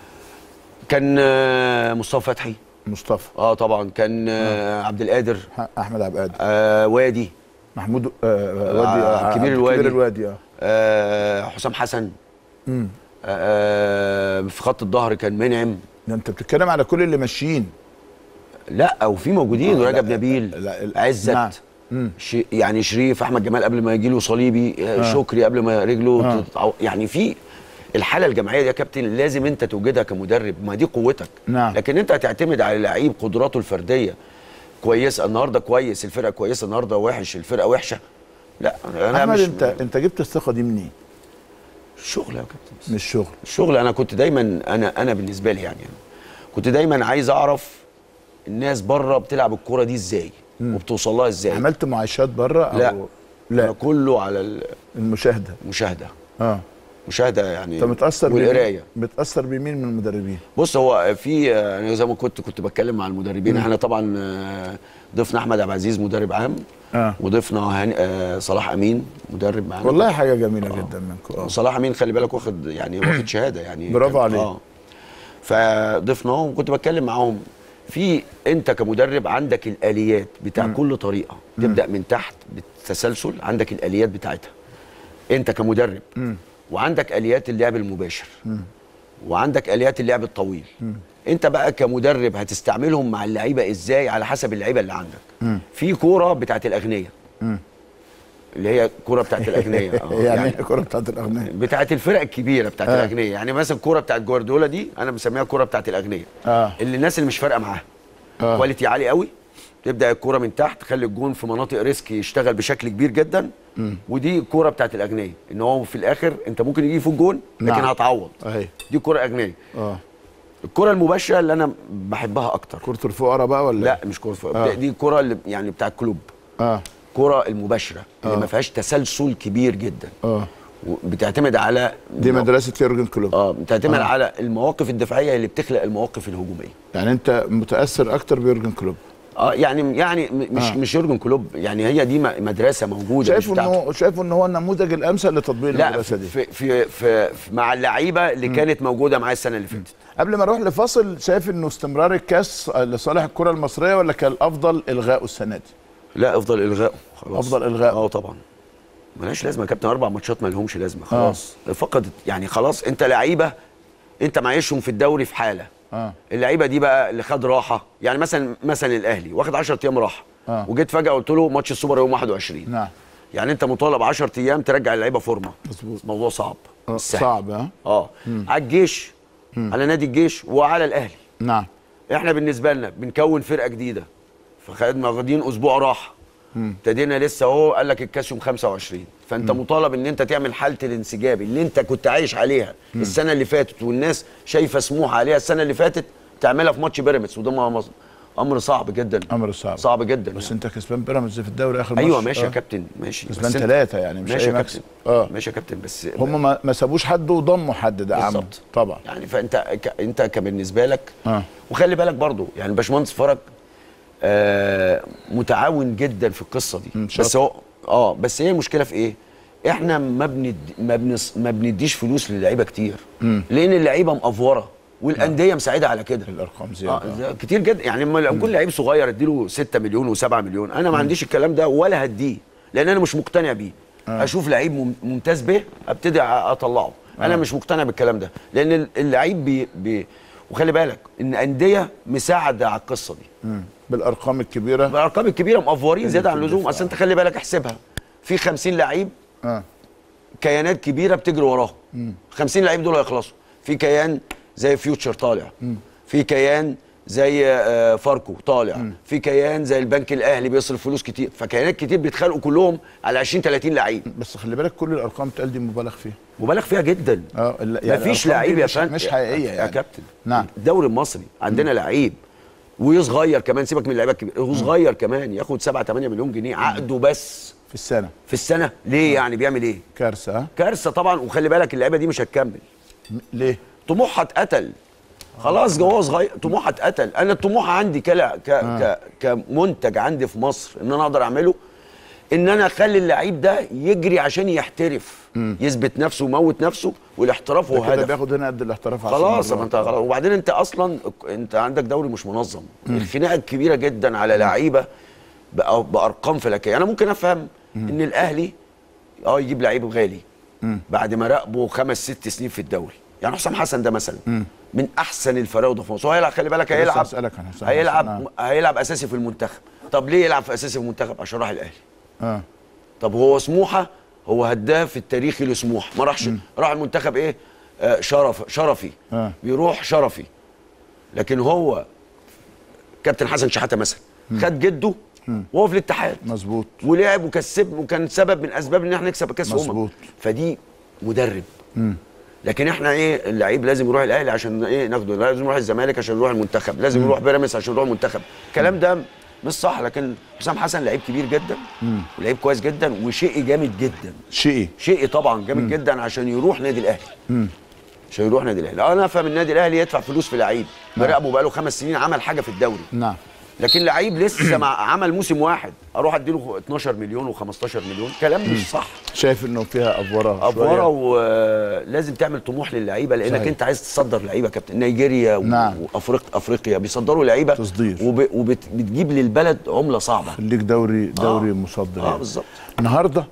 كان آه، مصطفى فتحي مصطفى اه طبعا كان آه، عبد القادر ح- احمد عبد القادر آه وادي محمود آه وادي آه، آه كبير عبد الوادي. كبير الوادي اه آه حسام حسن مم. آه في خط الظهر كان منعم ده انت بتتكلم على كل اللي ماشيين لا وفي موجودين آه، رجب لا، نبيل لا، ال- عزت نعم. مم. ش... يعني شريف احمد جمال قبل ما يجي له صليبي آه. شكري قبل ما رجله آه. تتعو... يعني في الحاله الجماعيه دي يا كابتن لازم انت توجدها كمدرب ما دي قوتك نعم. لكن انت هتعتمد على لعيب قدراته الفرديه كويسه النهارده كويس الفرقه كويسه النهارده وحش الفرقه وحشه لا انا احمد مش انت انت جبت الثقه دي منين؟ شغل يا كابتن من الشغل الشغل انا كنت دايما انا انا بالنسبه لي يعني كنت دايما عايز اعرف الناس بره بتلعب الكوره دي ازاي وبتوصل لها ازاي عملت معايشات بره او لا أنا لا كله على المشاهده المشاهده اه مشاهده يعني انت متاثر بمين- والقرايه متاثر بمين من المدربين؟ بص هو في انا زي ما كنت كنت بتكلم مع المدربين احنا طبعا آه، ضفنا احمد عبد العزيز مدرب عام اه وضفنا هاني آه، صلاح امين مدرب معانا والله حاجه جميله جدا منكم اه صلاح امين خلي بالك واخد يعني واخد شهاده يعني برافو كان- عليه. اه فضفناهم وكنت بتكلم معاهم في انت كمدرب عندك الاليات بتاع م. كل طريقه تبدا من تحت بالتسلسل عندك الاليات بتاعتها انت كمدرب م. وعندك اليات اللعب المباشر م. وعندك اليات اللعب الطويل م. انت بقى كمدرب هتستعملهم مع اللعيبه ازاي على حسب اللعيبه اللي عندك م. في كوره بتاعت الاغنياء اللي هي الكوره بتاعت الاغنياء آه، يعني ايه الكوره بتاعت الاغنياء بتاعت الفرق الكبيره بتاعت آه. آه. الاغنياء يعني مثلا الكوره بتاعت جوارديولا دي انا مسميها الكوره بتاعت الاغنياء آه. اللي الناس اللي مش فارقه معاها آه. آه. كواليتي عالي قوي تبدا الكوره من تحت تخلي الجون في مناطق ريسك يشتغل بشكل كبير جدا م. ودي الكوره بتاعت الاغنياء ان هو في الاخر انت ممكن يجي في الجون لكن نعم. نعم. هتعوض اهي دي كوره اغنياء اه الكوره المباشره اللي انا بحبها اكتر كره الفقراء بقى ولا لا مش كوره فوق. آه. دي الكوره اللي يعني بتاع الكلوب اه الكوره المباشره اللي ما فيهاش تسلسل كبير جدا اه بتعتمد على دي مدرسه يورجن كلوب اه بتعتمد آه. آه. على المواقف الدفاعيه اللي بتخلق المواقف الهجوميه يعني انت متاثر اكتر بيورجن كلوب اه يعني يعني م- مش آه. آه. مش يورجن كلوب يعني هي دي م- مدرسه موجوده شايف مش بتاعته. انه شايف ان هو النموذج الامثل لتطبيق لا المدرسه دي في في, في, في مع اللعيبه اللي م. كانت موجوده معايا السنه اللي فاتت قبل ما نروح لفاصل شايف انه استمرار الكاس لصالح الكره المصريه ولا كان الافضل الغائه السنه دي لا افضل الغائه خلاص أفضل إلغائه. اه طبعا ملهاش لازمه يا كابتن اربع ماتشات ما لهمش لازمه خلاص فقدت يعني خلاص انت لعيبه انت معيشهم في الدوري في حاله اه اللعيبه دي بقى اللي خد راحه يعني مثلا مثلا الاهلي واخد 10 ايام راحه آه. وجيت فجاه قلت له ماتش السوبر يوم 21 نعم يعني انت مطالب 10 ايام ترجع اللعيبه فورمه مظبوط. موضوع صعب آه، مش سهل. صعب اه اه على الجيش على نادي الجيش وعلى الاهلي نعم احنا بالنسبه لنا بنكون فرقه جديده فخدنا واخدين اسبوع راحه ابتدينا لسه اهو قال لك الكاس يوم 25 فانت مطالب ان انت تعمل حاله الانسجام اللي انت كنت عايش عليها السنه اللي فاتت والناس شايفه سموح عليها السنه اللي فاتت تعملها في ماتش بيراميدز وده م- امر صعب جدا امر صعب صعب جدا بس يعني. انت كسبان بيراميدز في الدوري اخر ايوه ماتش. ماشي يا آه. كابتن ماشي كسبان بس انت- ثلاثه يعني مش ماشي اي يا مكسب كابتن اه ماشي يا كابتن بس هم ما, ما سابوش حد وضموا حد ده عم بالظبط. طبعا يعني فانت ك... انت كبالنسبه لك آه. وخلي بالك برضو يعني الباشمهندس فرج آه متعاون جدا في القصه دي مم، بس شاطر. هو اه بس هي المشكله في ايه؟ احنا ما بند ما, بنص... ما بنديش فلوس للعيبه كتير لان اللعيبه مقفوره والانديه مساعده على كده الارقام زياده اه ده كتير جدا يعني لما لو كل لعيب صغير اديله 6 مليون و7 مليون انا ما عنديش الكلام ده ولا هديه لان انا مش مقتنع بيه آه. اشوف لعيب مم- ممتاز به ابتدي أ- اطلعه آه. انا مش مقتنع بالكلام ده لان ال- اللعيب بي, بي وخلي بالك ان انديه مساعده على القصه دي مم. بالارقام الكبيره الارقام الكبيره مقفورين زياده عن في اللزوم الدفاع. اصل انت خلي بالك احسبها في 50 لعيب اه كيانات كبيره بتجري وراهم 50 لعيب دول هيخلصوا في كيان زي فيوتشر طالع في كيان زي آه، فاركو طالع في كيان زي البنك الاهلي بيصرف فلوس كتير فكيانات كتير بيتخانقوا كلهم على 20 30 لعيب بس خلي بالك كل الارقام تقال دي مبالغ فيها مبالغ فيها جدا اه ال- يعني مفيش الأرقام دي لعيب يا مش- فندم مش حقيقيه يا يعني كابتن نعم. الدوري المصري عندنا لعيب وصغير كمان سيبك من اللعيبه الكبيره هو صغير كمان ياخد 7 8 مليون جنيه عقده بس في السنه في السنه ليه يعني بيعمل ايه كارثه ها كارثه طبعا وخلي بالك اللعيبه دي مش هتكمل م- ليه طموحها اتقتل خلاص جوه صغير طموحها اتقتل انا الطموح عندي كلا ك ك كمنتج عندي في مصر ان انا اقدر اعمله ان انا اخلي اللعيب ده يجري عشان يحترف يثبت نفسه ويموت نفسه والاحتراف هو ده كده هدف بياخد هنا قد الاحتراف عشر خلاص مرات. ما انت خلاص وبعدين انت اصلا انت عندك دوري مش منظم الخناقه الكبيره جدا على لعيبه بأ- بارقام فلكيه انا ممكن افهم ان الاهلي اه يجيب لعيب غالي بعد ما راقبه خمس ست سنين في الدوري يعني حسام حسن ده مثلا من احسن الفراوده في مصر هو هيلعب خلي بالك لسه هيلعب هسألك عن حسام هيلعب حسن. هيلعب اساسي في المنتخب طب ليه يلعب في اساسي في المنتخب عشان راح الاهلي اه طب هو سموحه هو هداف التاريخي لسموحه ما راحش راح المنتخب ايه آه شرف شرفي آه. بيروح شرفي لكن هو كابتن حسن شحاته مثلا خد جده وهو في الاتحاد مظبوط ولعب وكسب وكان سبب من اسباب ان احنا نكسب كاس امم مظبوط. فدي مدرب لكن احنا ايه اللعيب لازم يروح الاهلي عشان ايه ناخده لازم يروح الزمالك عشان يروح المنتخب لازم يروح بيراميدز عشان يروح المنتخب الكلام ده مش صح لكن حسام حسن لعيب كبير جدا ولعيب كويس جدا وشيء جامد جدا شيء شيء طبعا جامد جدا عشان يروح نادي الاهلي عشان يروح نادي الاهلي انا افهم النادي الاهلي يدفع فلوس في لعيب براقبه بقاله خمس سنين عمل حاجه في الدوري نعم لكن لعيب لسه مع عمل موسم واحد اروح اديله 12 مليون و15 مليون كلام مش صح شايف انه فيها افوره افوره شوية. ولازم تعمل طموح للعيبه لانك صحيح. انت عايز تصدر لعيبه يا كابتن نيجيريا و- نعم. وافريق افريقيا بيصدروا لعيبه تصدير. وبتجيب للبلد عمله صعبه خليك دوري دوري آه. مصدر اه يعني. بالظبط النهارده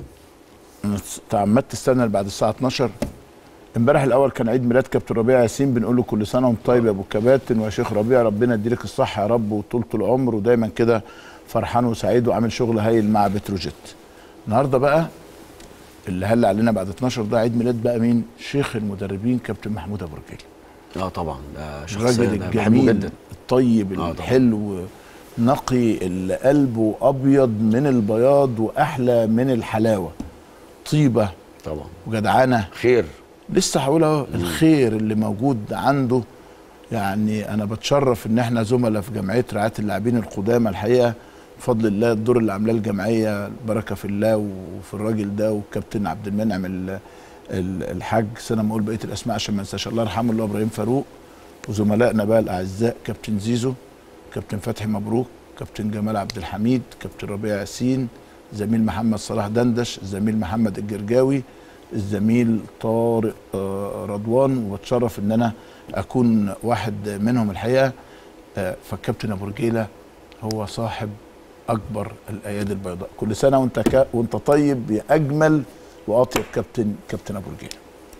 انا تعمدت استنى اللي بعد الساعه 12 امبارح الاول كان عيد ميلاد كابتن ربيع ياسين بنقول له كل سنه وانت طيب يا ابو كباتن ويا شيخ ربيع ربنا يديلك الصحه يا رب وطولة العمر ودايما كده فرحان وسعيد وعامل شغل هايل مع بتروجيت النهارده بقى اللي هل علينا بعد 12 ده عيد ميلاد بقى مين شيخ المدربين كابتن محمود ابو رجيل اه طبعا ده شخصيه الراجل ده بحبه الجميل جدا الطيب طبعا. الحلو نقي اللي قلبه ابيض من البياض واحلى من الحلاوه طيبه طبعا وجدعنه خير لسه هقول اهو الخير اللي موجود عنده يعني انا بتشرف ان احنا زملاء في جمعيه رعايه اللاعبين القدامى الحقيقه بفضل الله الدور اللي عاملاه الجمعيه البركه في الله وفي الراجل ده والكابتن عبد المنعم ال- ال- الحاج سنه ما اقول بقيه الاسماء عشان ما انساش الله يرحمه اللي هو ابراهيم فاروق وزملائنا بقى الاعزاء كابتن زيزو كابتن فتحي مبروك كابتن جمال عبد الحميد كابتن ربيع ياسين زميل محمد صلاح دندش زميل محمد الجرجاوي الزميل طارق آه، رضوان وبتشرف ان انا اكون واحد منهم الحقيقه آه، فالكابتن ابو رجيله هو صاحب اكبر الايادي البيضاء كل سنه وانت كا وانت طيب يا اجمل واطيب كابتن كابتن ابو رجيله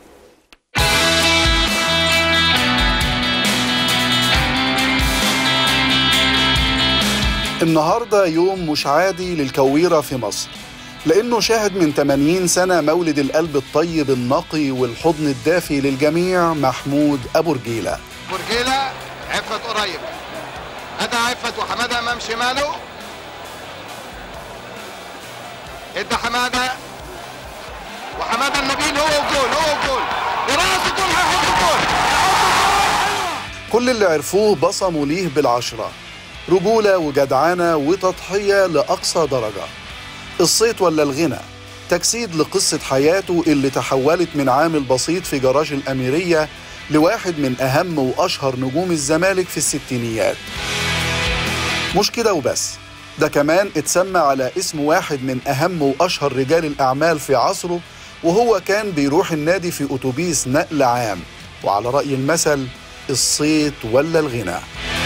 النهارده يوم مش عادي للكويرة في مصر لأنه شاهد من 80 سنة مولد القلب الطيب النقي والحضن الدافي للجميع محمود أبو رجيلة برجيلة عفت قريب ادى عفت وحماده امام شماله ادى حماده وحماده النبيل هو الجول هو الجول براسه جول هيحط الجول كل اللي عرفوه بصموا ليه بالعشرة رجولة وجدعنة وتضحية لأقصى درجة الصيت ولا الغنى تجسيد لقصة حياته اللي تحولت من عامل بسيط في جراج الأميرية لواحد من أهم وأشهر نجوم الزمالك في الستينيات مش كده وبس ده كمان اتسمى على اسم واحد من أهم وأشهر رجال الأعمال في عصره وهو كان بيروح النادي في أتوبيس نقل عام وعلى رأي المثل الصيت ولا الغنى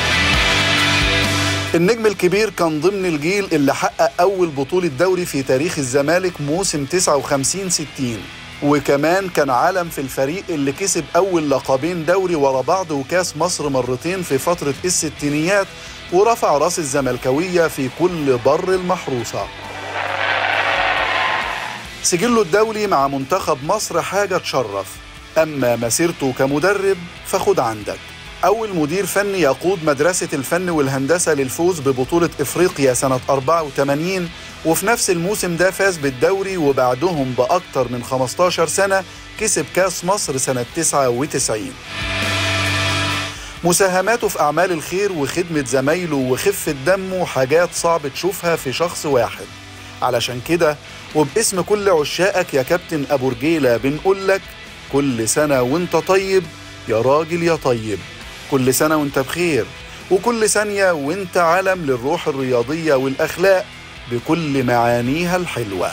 النجم الكبير كان ضمن الجيل اللي حقق أول بطولة دوري في تاريخ الزمالك موسم 59 60 وكمان كان علم في الفريق اللي كسب أول لقبين دوري ورا بعض وكاس مصر مرتين في فترة الستينيات ورفع راس الزملكاوية في كل بر المحروسة سجله الدولي مع منتخب مصر حاجة تشرف أما مسيرته كمدرب فخد عندك أول مدير فني يقود مدرسة الفن والهندسة للفوز ببطولة إفريقيا سنة 84 وفي نفس الموسم ده فاز بالدوري وبعدهم بأكتر من 15 سنة كسب كاس مصر سنة 99 مساهماته في أعمال الخير وخدمة زمايله وخفة دمه حاجات صعب تشوفها في شخص واحد علشان كده وباسم كل عشاقك يا كابتن أبو رجيلة بنقول لك كل سنة وانت طيب يا راجل يا طيب كل سنة وانت بخير وكل ثانية وانت علم للروح الرياضية والأخلاق بكل معانيها الحلوة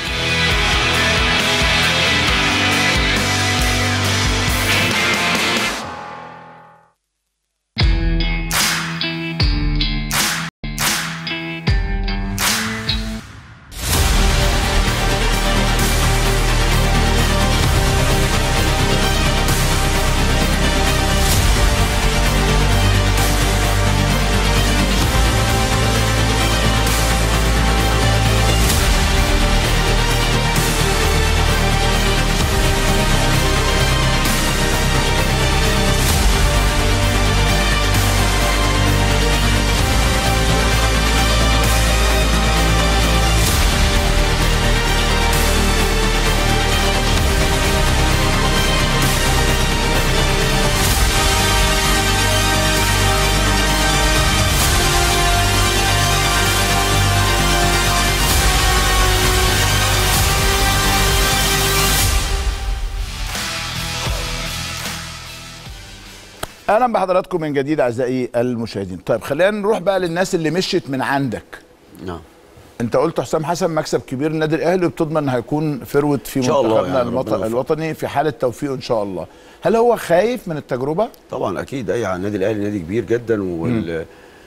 اهلا بحضراتكم من جديد اعزائي المشاهدين طيب خلينا نروح بقى للناس اللي مشيت من عندك نعم انت قلت حسام حسن مكسب كبير للنادي الاهلي وبتضمن ان هيكون فرود في إن شاء الله منتخبنا يعني المط... ربنا يوفقه. الوطني في حاله توفيقه ان شاء الله هل هو خايف من التجربه طبعا اكيد اي النادي الاهلي نادي كبير جدا وال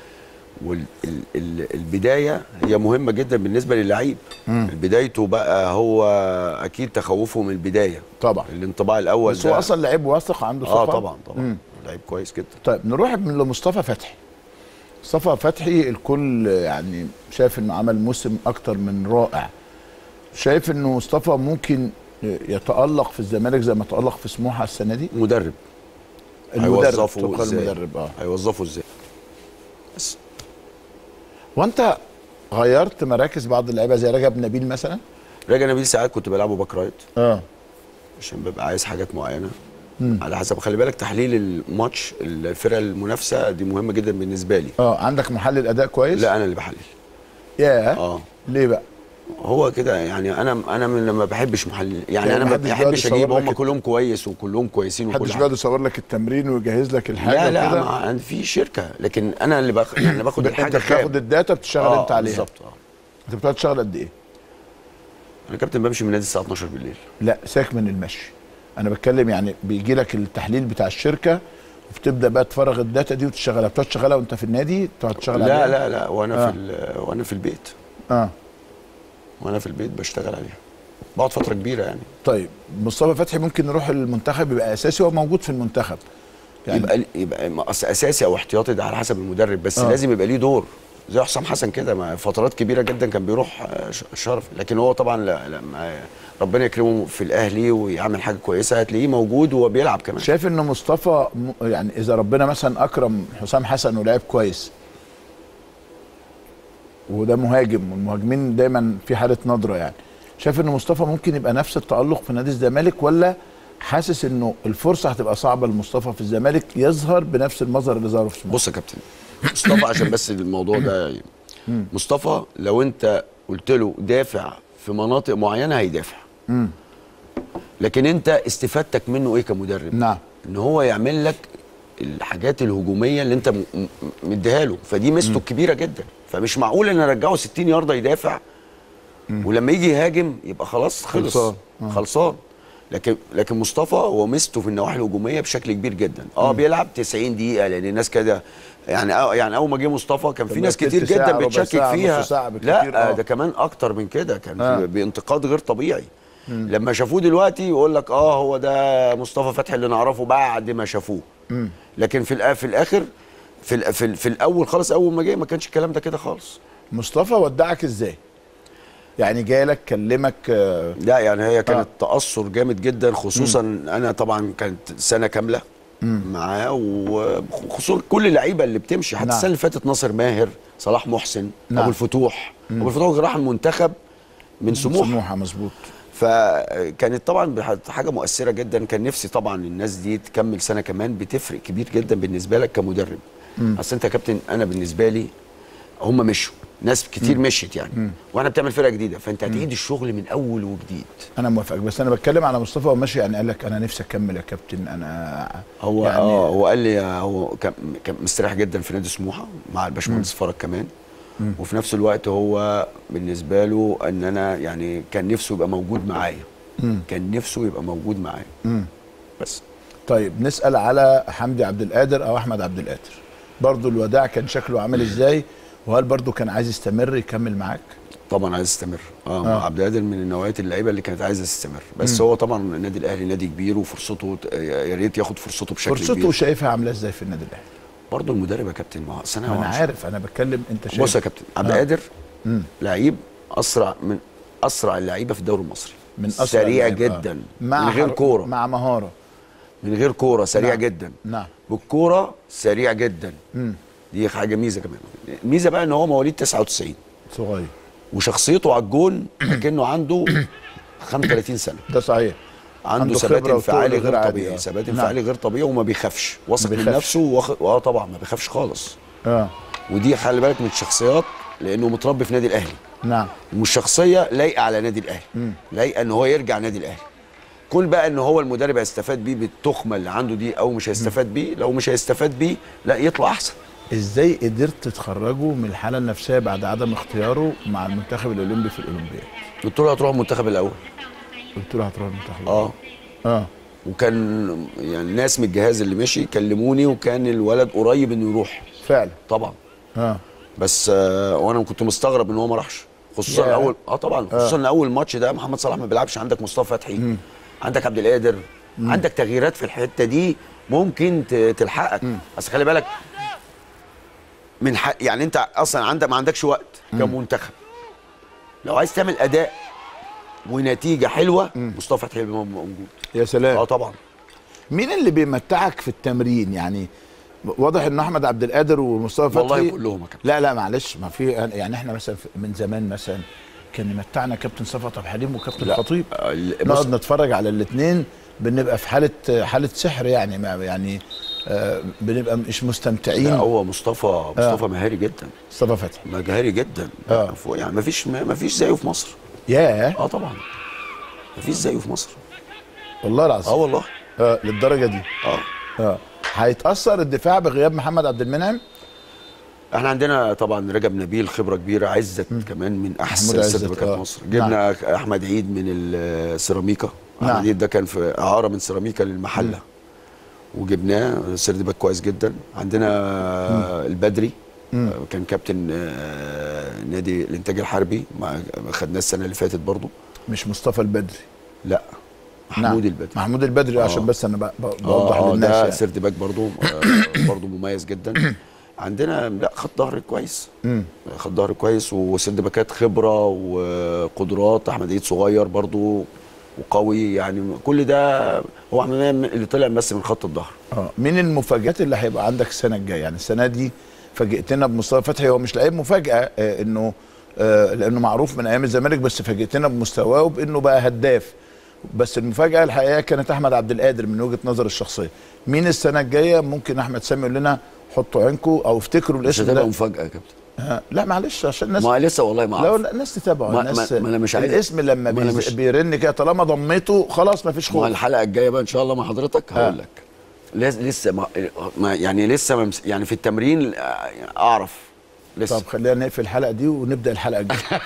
والبدايه هي مهمه جدا بالنسبه للعيب بدايته بقى هو اكيد تخوفه من البدايه طبعا الانطباع الاول بس هو ده- اصلا لعيب واثق عنده ثقه اه طبعا طبعا لعيب كويس جدا طيب نروح من لمصطفى فتحي مصطفى فتحي الكل يعني شايف انه عمل موسم اكتر من رائع شايف انه مصطفى ممكن يتالق في الزمالك زي ما تالق في سموحه السنه دي مدرب المدرب هيوظفه تبقى ازاي المدرب اه هيوظفه ازاي بس وانت غيرت مراكز بعض اللعيبه زي رجب نبيل مثلا راجع نبيل ساعات كنت بلعبه باك رايت اه عشان ببقى عايز حاجات معينه على حسب خلي بالك تحليل الماتش الفرقه المنافسه دي مهمه جدا بالنسبه لي اه عندك محلل اداء كويس لا انا اللي بحلل ياه اه ليه بقى هو كده يعني انا انا من ما بحبش محلل يعني, يعني انا ما محدش بيقعد بحبش يصور اجيب لك هم الت- كلهم كويس وكلهم كويسين وكل محدش حاجه بيقعد يصور لك التمرين ويجهز لك الحاجه لا لا وكده؟ ما عندي في شركه لكن انا اللي بخ... يعني باخد انت الحاجه بتاخد خام. الداتا بتشتغل آه، انت عليها بالظبط اه انت بتقعد تشتغل قد ايه انا كابتن بمشي من النادي الساعه 12 بالليل لا ساك من المشي انا بتكلم يعني بيجي لك التحليل بتاع الشركه وبتبدا بقى تفرغ الداتا دي وتشتغلها بتقعد تشتغلها وانت في النادي تقعد تشتغل لا عليها لا لا وانا آه. في ال- وانا في البيت اه وانا في البيت بشتغل عليها بقعد فتره كبيره يعني طيب مصطفى فتحي ممكن يروح المنتخب يبقى اساسي هو موجود في المنتخب يعني يبقى يبقى ما أصل اساسي او احتياطي ده على حسب المدرب بس آه. آه. لازم يبقى ليه دور زي حسام حسن كده ما فترات كبيره جدا كان بيروح آه، ش- شرف لكن هو طبعا لا لما ربنا يكرمه في الاهلي ويعمل حاجه كويسه هتلاقيه موجود وهو بيلعب كمان شايف ان مصطفى م- يعني اذا ربنا مثلا اكرم حسام حسن ولعب كويس وده مهاجم والمهاجمين دايما في حاله نضره يعني شايف ان مصطفى ممكن يبقى نفس التالق في نادي الزمالك ولا حاسس انه الفرصه هتبقى صعبه لمصطفى في الزمالك يظهر بنفس المظهر اللي ظهره في سموحه بص يا كابتن مصطفى عشان بس الموضوع ده مصطفى لو انت قلت له دافع في مناطق معينه هيدافع لكن انت استفادتك منه ايه كمدرب نعم ان هو يعمل لك الحاجات الهجوميه اللي انت م- م- مديها له فدي ميزته الكبيره جدا فمش معقول ان ارجعه 60 يارده يدافع ولما يجي يهاجم يبقى خلاص خلص خلصان. خلصان لكن لكن مصطفى هو ميزته في النواحي الهجوميه بشكل كبير جدا اه بيلعب 90 دقيقه لان الناس كده يعني آه يعني اول ما جه مصطفى كان في طب ناس تلت كتير ساعة، جدا ربع بتشكك ساعة، فيها نص ساعة بالكتير، لا آه. ده كمان اكتر من كده كان آه. في بانتقاد غير طبيعي لما شافوه دلوقتي يقول لك اه هو ده مصطفى فتحي اللي نعرفه بعد ما شافوه لكن في الآ- في الاخر في ال- في, ال- في الاول خالص اول ما جه ما كانش الكلام ده كده خالص مصطفى ودعك ازاي يعني جالك كلمك آه، لا يعني هي كانت آه. آه. تاثر جامد جدا خصوصا انا طبعا كانت سنه كامله معاه وخصوصا كل اللعيبه اللي بتمشي حتى نعم. السنه اللي فاتت ناصر ماهر صلاح محسن نعم. ابو الفتوح ابو الفتوح راح المنتخب من سموحه سموحه مظبوط فكانت طبعا بح- حاجه مؤثره جدا كان نفسي طبعا الناس دي تكمل سنه كمان بتفرق كبير جدا بالنسبه لك كمدرب اصل انت يا كابتن انا بالنسبه لي هم مشوا ناس كتير مشيت يعني واحنا بتعمل فرقه جديده فانت هتعيد الشغل من اول وجديد انا موافقك بس انا بتكلم على مصطفى وماشي يعني قال لك انا نفسي اكمل يا كابتن انا هو يعني اه هو قال لي هو كان كان مستريح جدا في نادي سموحه مع الباشمهندس فرج كمان وفي نفس الوقت هو بالنسبه له ان انا يعني كان نفسه يبقى موجود معايا كان نفسه يبقى موجود معايا بس طيب نسال على حمدي عبد القادر او احمد عبد القادر برضو الوداع كان شكله عامل ازاي وهل برضو كان عايز يستمر يكمل معاك طبعا عايز يستمر اه, آه. آه. عبد القادر من نوعيه اللعيبه اللي كانت عايزه تستمر بس هو طبعا النادي الاهلي نادي كبير وفرصته يا ريت ياخد فرصته بشكل فرصته كبير شايفها عامله ازاي في النادي الاهلي برضه المدرب يا كابتن ما هو أصل انا مش- عارف انا بتكلم انت شايف بص يا كابتن عبد آه. القادر مم. لعيب اسرع من اسرع اللعيبه في الدوري المصري من أسرع سريع اللعيبة. آه. جدا مع من غير حر- كوره مع مهاره من غير كوره سريع نعم. جدا نعم بالكوره سريع جدا مم. دي حاجه ميزه كمان الميزه بقى ان هو مواليد 99 صغير وشخصيته على الجون كأنه عنده 35 سنه ده صحيح عنده, عنده ثبات خبرة انفعالي وطول غير غير عادي، طبيعي آه. ثبات نعم. انفعالي غير طبيعي وما بيخافش واثق من بيخافش. نفسه واخ... اه طبعا ما بيخافش خالص اه ودي خلي بالك من الشخصيات لانه متربي في نادي الاهلي نعم مش شخصيه لايقه على نادي الاهلي لايقه ان هو يرجع نادي الاهلي كل بقى ان هو المدرب هيستفاد بيه بالتخمه اللي عنده دي او مش هيستفاد بيه لو مش هيستفاد بيه لا يطلع احسن ازاي قدرت تخرجه من الحاله النفسيه بعد عدم اختياره مع المنتخب الاولمبي في الاولمبياد قلت له هتروح المنتخب الاول قلت له هتروح المنتخب اه اه وكان يعني ناس من الجهاز اللي مشي كلموني وكان الولد قريب انه يروح فعلا طبعا اه بس آه وانا كنت مستغرب ان هو ما راحش خصوصا ياه. اول اه طبعا خصوصا ان اول ماتش ده محمد صلاح ما بيلعبش عندك مصطفى فتحي عندك عبد القادر عندك تغييرات في الحته دي ممكن ت- تلحقك بس خلي بالك من حق يعني انت اصلا عندك ما عندكش وقت كمنتخب لو عايز تعمل اداء ونتيجه حلوه مصطفى فتحي يبقى موجود يا سلام اه طبعا مين اللي بيمتعك في التمرين يعني واضح ان احمد عبد القادر ومصطفى فتحي والله كلهم يا كابتن. لا لا معلش ما في يعني احنا مثلا في- من زمان مثلا كان يمتعنا كابتن صفوت عبد الحليم وكابتن لا. خطيب آه، ال- بص- نقعد نتفرج على الاثنين بنبقى في حاله حاله سحر يعني ما يعني آه بنبقى مش لا مستمتعين هو مصطفى مصطفى مهاري جدا مصطفى فتحي مهاري جدا آه. فوق- يعني ما فيش ما فيش زيه في مصر ياه اه طبعا ما فيش زيه في مصر والله اه العظيم والله اه للدرجه دي اه اه هيتاثر الدفاع بغياب محمد عبد المنعم احنا عندنا طبعا رجب نبيل خبره كبيره عزت كمان من احسن محمود عزت، سيرت باكات آه. مصر جبنا احمد عيد من السيراميكا نعم. احمد عيد ده كان في اعاره من سيراميكا للمحله وجبناه سيرت باك كويس جدا عندنا البدري آه، كان كابتن آه، نادي الانتاج الحربي ما ما خدناه السنه اللي فاتت برضو مش مصطفى البدري لا محمود البدري محمود البدري عشان آه. بس انا ب- ب- بوضح اه للناس ده يعني. سيرت باك برضو آه برضو مميز جدا عندنا لا خط ظهر كويس مم. خط ظهر كويس وسيرت باكات خبره وقدرات احمد عيد صغير برضو وقوي يعني كل ده هو احمد إمام اللي طلع بس من خط الظهر اه مين المفاجآت اللي هيبقى عندك السنه الجايه يعني السنه دي فاجئتنا بمصطفى فتحي هو مش لعيب مفاجاه آه انه آه لانه معروف من ايام الزمالك بس فاجئتنا بمستواه وبانه بقى هداف بس المفاجاه الحقيقه كانت احمد عبد القادر من وجهه نظر الشخصيه مين السنه الجايه ممكن احمد سامي يقول لنا حطوا عينكم او افتكروا مش الاسم هتبقى ده مفاجاه يا كابتن آه لا معلش عشان الناس ما لسه والله ما لو اعرف لا الناس تتابعه ما- الناس ما- ما أنا مش عايز- الاسم لما ما أنا بيز- مش- بيرن كده طالما ضميته خلاص مفيش ما خوف الحلقه الجايه بقى ان شاء الله مع حضرتك آه. هقول لك لسه لسه ما ما- يعني لسه ما مس- يعني في التمرين آه، اعرف لسه طب خلينا نقفل الحلقه دي ونبدا الحلقه الجايه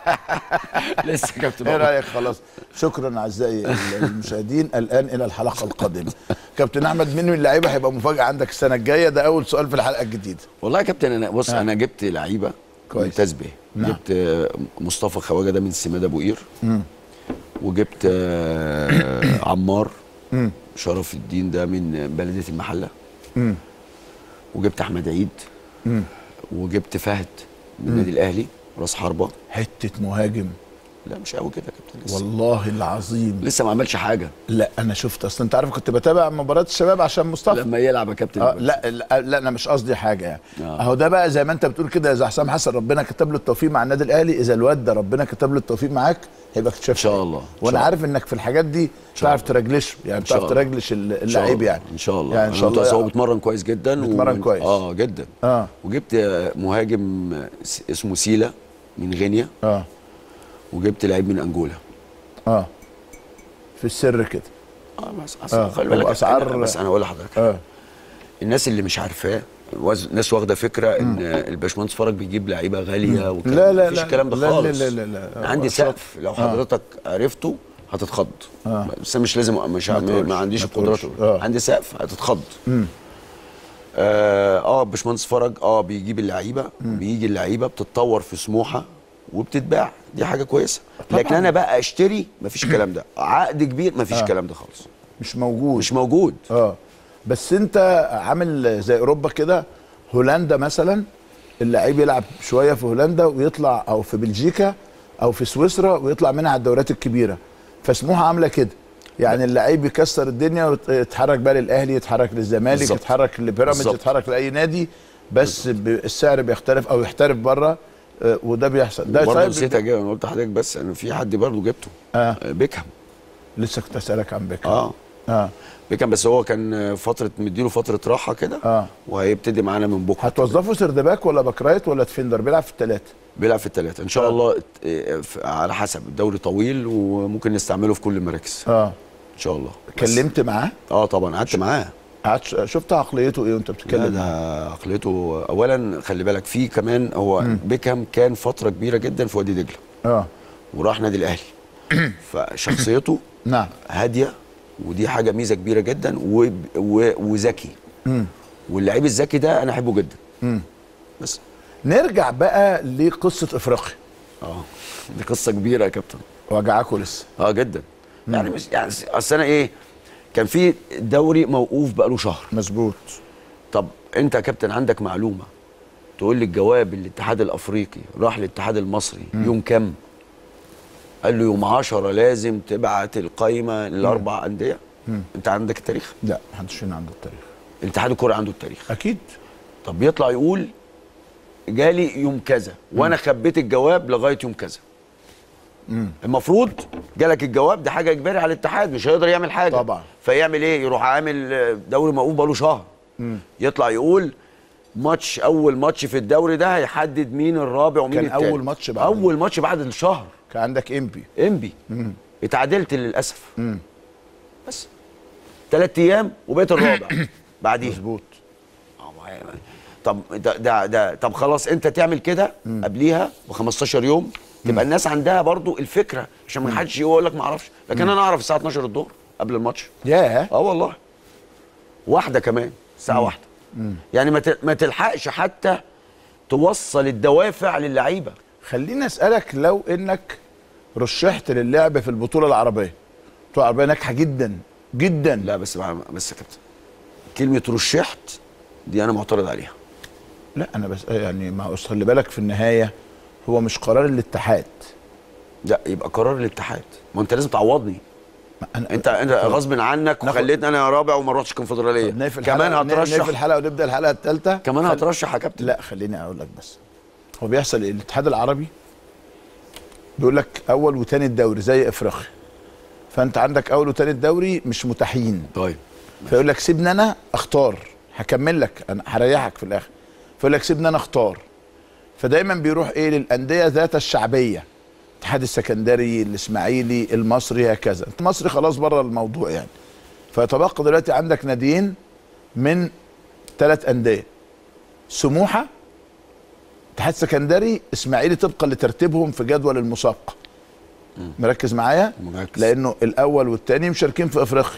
لسه يا كابتن ايه والله. رايك خلاص شكرا اعزائي المشاهدين الان الى الحلقه القادمه كابتن احمد مين من اللعيبه هيبقى مفاجاه عندك السنه الجايه ده اول سؤال في الحلقه الجديده والله يا كابتن انا بص آه. انا جبت لعيبه كويس. ممتاز به نعم. جبت آه، مصطفى خواجه ده من سماد ابو قير وجبت آه، عمار مم. شرف الدين ده من بلديه المحله مم. وجبت احمد عيد مم. وجبت فهد من النادي الاهلي راس حربه حته مهاجم لا مش قوي كده يا كابتن لسه والله العظيم لسه ما عملش حاجه لا انا شفت اصل انت عارف كنت بتابع مباراه الشباب عشان مصطفى لما يلعب يا كابتن آه لا, لا لا انا مش قصدي حاجه يعني آه. اهو ده بقى زي ما انت بتقول كده اذا حسام حسن ربنا كتب له التوفيق مع النادي الاهلي اذا الواد ده ربنا كتب له التوفيق معاك هيبقى اكتشاف إن شاء حقيقي. الله. إن وانا شاء عارف انك في الحاجات دي تعرف ترجلشه يعني شاء تعرف الله. ترجلش ال- إن شاء اللعيب الله. يعني ان شاء الله يعني ان شاء أنا متأكد هو الله بيتمرن كويس جدا بيتمرن كويس. اه جدا اه وجبت مهاجم س- اسمه سيلا من غينيا اه وجبت لعيب من انجولا اه في السر كده اه بس آه. خلي بالك وأسعار- أنا بس انا اقول لحضرتك اه الناس اللي مش عارفاه وز- الناس واخده فكره ان الباشمهندس فرج بيجيب لعيبه غاليه وكلام لا لا مفيش لا الكلام ده لا لا خالص لا لا لا. أنا عندي آه. سقف لو حضرتك عرفته هتتخض آه. بس أنا مش لازم مش ما ما, تقولش، ما عنديش ما القدرات تقولش. آه. عندي سقف هتتخض اه اه باشمهندس فرج اه بيجيب اللعيبه بيجي اللعيبه بتتطور في سموحه وبتتباع دي حاجه كويسه طبعاً. لكن انا بقى اشتري مفيش الكلام ده عقد كبير مفيش الكلام ده خالص مش موجود مش موجود اه بس انت عامل زي اوروبا كده هولندا مثلا اللعيب يلعب شويه في هولندا ويطلع او في بلجيكا او في سويسرا ويطلع منها على الدوريات الكبيره فسموحه عامله كده يعني اللعيب يكسر الدنيا ويتحرك بقى للاهلي يتحرك للزمالك بالظبط. يتحرك لبيراميدز بالظبط. يتحرك لاي نادي بس ب- السعر بيختلف او يحترف بره آه، وده بيحصل ده برضه طيب نسيت اجيب انا قلت لحضرتك بس انا في حد برضه جبته آه. بيكهام لسه كنت اسالك عن بيكهام اه اه بيكهام بس هو كان فتره مديله فتره راحه كده آه. وهيبتدي معانا من بكره هتوظفه سردباك ولا باك رايت ولا ديفندر بيلعب في الثلاثه بيلعب في الثلاثه ان شاء الله اه، ف- على حسب الدوري طويل وممكن نستعمله في كل المراكز اه ان شاء الله بس- كلمت معاه اه طبعا قعدت معاه قعدت ش- شفت عقليته ايه وانت لا بتتكلم ده معاه عقليته اولا خلي بالك فيه كمان هو بيكهام كان فتره كبيره جدا في وادي دجله اه وراح نادي الاهلي فشخصيته نعم هاديه ودي حاجه ميزه كبيره جدا و... و... وذكي واللعيب الذكي ده انا احبه جدا بس نرجع بقى لقصه افريقيا اه دي قصه كبيره يا كابتن وجعكوا لسه اه جدا يعني مش يعني اصل انا ايه كان في دوري موقوف بقاله شهر مظبوط طب انت يا كابتن عندك معلومه تقول لي الجواب الاتحاد الافريقي راح للاتحاد المصري يوم كام قال له يوم 10 لازم تبعت القايمه للاربع انديه انت عندك التاريخ لا محدش فينا عنده التاريخ الاتحاد الكوره عنده التاريخ اكيد طب يطلع يقول جالي يوم كذا وانا خبيت الجواب لغايه يوم كذا المفروض جالك الجواب ده حاجه اجباري على الاتحاد مش هيقدر يعمل حاجه طبعا. فيعمل ايه يروح عامل آه، دوري موقوف بقاله شهر يطلع يقول ماتش اول ماتش في الدوري ده هيحدد مين الرابع ومين كان التالت أول ماتش بعد- اول ماتش بعد الشهر كان عندك امبي انبي اتعادلت للاسف بس ثلاث ايام وبقيت الرابع بعديها مظبوط آه، ما هي- طب ده, ده ده طب خلاص انت تعمل كده قبليها ب 15 يوم تبقى الناس عندها برضو الفكره عشان ما حدش يقول لك ما اعرفش لكن انا اعرف الساعه 12 الظهر قبل الماتش ياه اه والله واحده كمان الساعه واحدة يعني ما ت- ما تلحقش حتى توصل الدوافع للعيبه خليني اسالك لو انك رشحت للعب في البطوله العربيه البطوله العربيه ناجحه جدا جدا لا بس بس يا كابتن كلمه رشحت دي انا معترض عليها لا انا بس يعني ما هو خلي بالك في النهايه هو مش قرار الاتحاد لا يبقى قرار الاتحاد ما انت لازم تعوضني ما أنا انت انت غصب عنك ناخد- وخليتني انا رابع وما رحتش الكونفدراليه نقفل كمان الحلقة- نقفل هترشح الحلقه ونبدا الحلقه الثالثه كمان هترشح يا كابتن لا خليني اقول لك بس هو بيحصل ايه الاتحاد العربي بيقول لك اول وثاني الدوري زي افريقيا فانت عندك اول وثاني الدوري مش متاحين طيب فيقول لك سيبني انا اختار هكمل لك انا هريحك في الاخر فيقول لك سيبني انا اختار فدايما بيروح ايه للانديه ذات الشعبيه الاتحاد السكندري الاسماعيلي المصري هكذا المصري خلاص بره الموضوع يعني فيتبقى دلوقتي عندك ناديين من ثلاث انديه سموحه اتحاد سكندري اسماعيلي طبقا لترتيبهم في جدول المسابقه مركز معايا مركز. لانه الاول والثاني مشاركين في افريقيا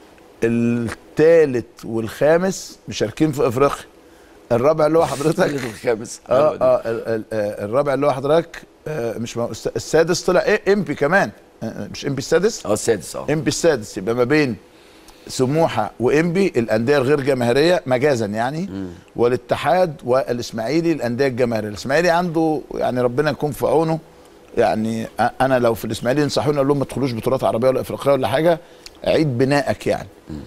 الثالث والخامس مشاركين في افريقيا الرابع اللي هو حضرتك الخامس اه اه ال- ال- آه، الرابع اللي هو حضرتك آه، مش مو... الس- السادس طلع ايه امبي كمان آه، آه، مش امبي السادس اه السادس اه امبي السادس يبقى ما بين سموحه وامبي الانديه الغير جماهيريه مجازا يعني والاتحاد والاسماعيلي الانديه الجماهيريه الاسماعيلي عنده يعني ربنا يكون في عونه يعني أ- انا لو في الاسماعيلي ينصحوني اقول لهم ما تدخلوش بطولات عربيه ولا افريقيه ولا حاجه عيد بنائك يعني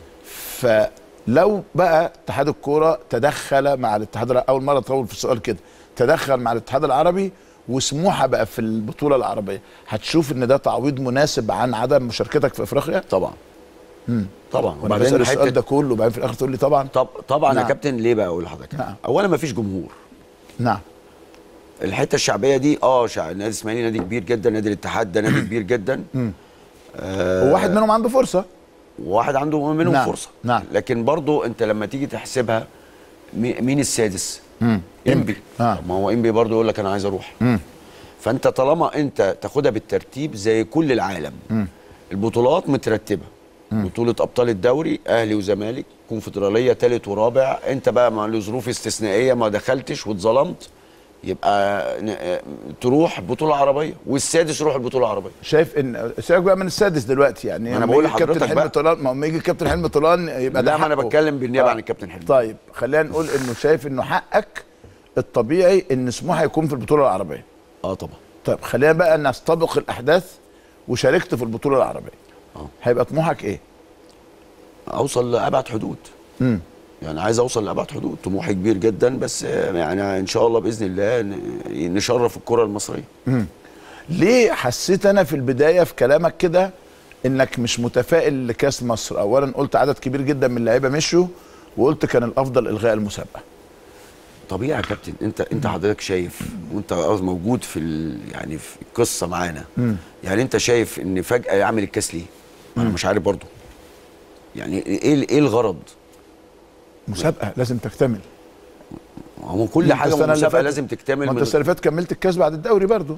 فلو بقى اتحاد الكوره تدخل مع الاتحاد الع- اول مره اطول في السؤال كده تدخل مع الاتحاد العربي وسموحه بقى في البطوله العربيه هتشوف ان ده تعويض مناسب عن عدم مشاركتك في افريقيا طبعا طبعا وانا بسال السؤال حتة- ده كله وبعدين في الاخر تقول لي طبعا طب طبعا يا نعم. كابتن ليه بقى اقول لحضرتك نعم. اولا ما فيش جمهور نعم الحته الشعبيه دي اه شع... نادي الاسماعيلي نادي كبير جدا نادي الاتحاد ده نادي كبير جدا آه وواحد منهم عنده فرصه وواحد عنده منهم نعم، فرصه نعم. لكن برضو انت لما تيجي تحسبها مي- مين السادس انبي آه. طب ما هو انبي برضو يقول لك انا عايز اروح فانت طالما انت تاخدها بالترتيب زي كل العالم البطولات مترتبه بطولة أبطال الدوري أهلي وزمالك كونفدرالية تالت ورابع أنت بقى مع لظروف استثنائية ما دخلتش واتظلمت يبقى ن- آه، تروح بطولة عربية والسادس يروح البطولة العربية شايف ان سيبك بقى من السادس دلوقتي يعني ما أنا لما بقول يجي الكابتن لحضرتك حلمي بقى. طولان ما هو لما يجي الكابتن حلمي طولان يبقى ده لا ما أنا حقه. بتكلم بالنيابة عن الكابتن حلمي طيب خلينا نقول انه شايف انه حقك الطبيعي ان سموحه يكون في البطوله العربيه اه طبعا طيب خلينا بقى نستبق الاحداث وشاركت في البطوله العربيه اه هيبقى طموحك ايه اوصل لابعد حدود امم يعني عايز اوصل لابعد حدود طموحي كبير جدا بس آه، يعني ان شاء الله باذن الله ن- نشرف الكره المصريه ليه حسيت انا في البدايه في كلامك كده انك مش متفائل لكاس مصر اولا قلت عدد كبير جدا من اللعيبه مشوا وقلت كان الافضل الغاء المسابقه طبيعي يا كابتن انت انت حضرتك شايف وانت موجود في ال يعني في القصه معانا يعني انت شايف ان فجاه يعمل الكاس ليه؟ انا مش عارف برضه يعني ايه ال- ايه الغرض؟ مسابقه لازم تكتمل هو كل انت حاجه السنة اللي مسابقه فاتت- لازم تكتمل ما انت من السنه اللي فاتت كملت الكاس بعد الدوري برضو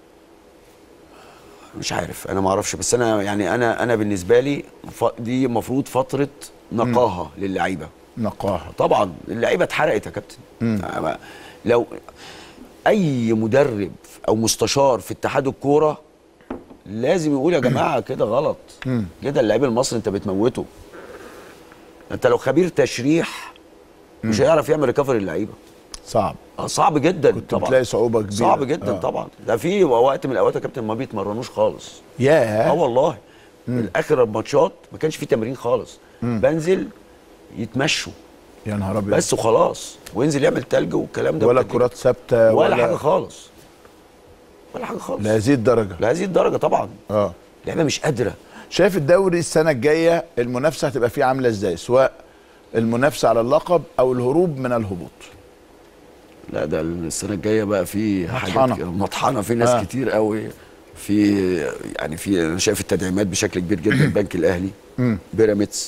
مش عارف انا ما اعرفش بس انا يعني انا انا بالنسبه لي ف- دي المفروض فتره نقاهه للعيبه نقاهه طبعا اللعيبه اتحرقت يا كابتن أما لو اي مدرب او مستشار في اتحاد الكوره لازم يقول يا جماعه كده غلط كده اللعيب المصري انت بتموته انت لو خبير تشريح مش هيعرف يعمل ريكفري اللعيبه صعب آه، صعب جدا كنت طبعا بتلاقي صعوبه كبيره صعب جدا آه. طبعا ده في وقت من الاوقات يا كابتن ما بيتمرنوش خالص ياه اه والله اخر الماتشات ما كانش في تمرين خالص بنزل يتمشوا يا نهار ابيض بس وخلاص وينزل يعمل تلج والكلام ده ولا والتلج. كرات ثابته ولا, حاجه خالص ولا حاجه خالص لهذه الدرجه لهذه الدرجه طبعا اه اللعيبه مش قادره شايف الدوري السنه الجايه المنافسه هتبقى فيه عامله ازاي سواء المنافسه على اللقب او الهروب من الهبوط لا ده السنه الجايه بقى في مطحنة. حاجات مطحنه في ناس آه. آه. كتير قوي في يعني في انا شايف التدعيمات بشكل كبير جدا البنك الاهلي بيراميدز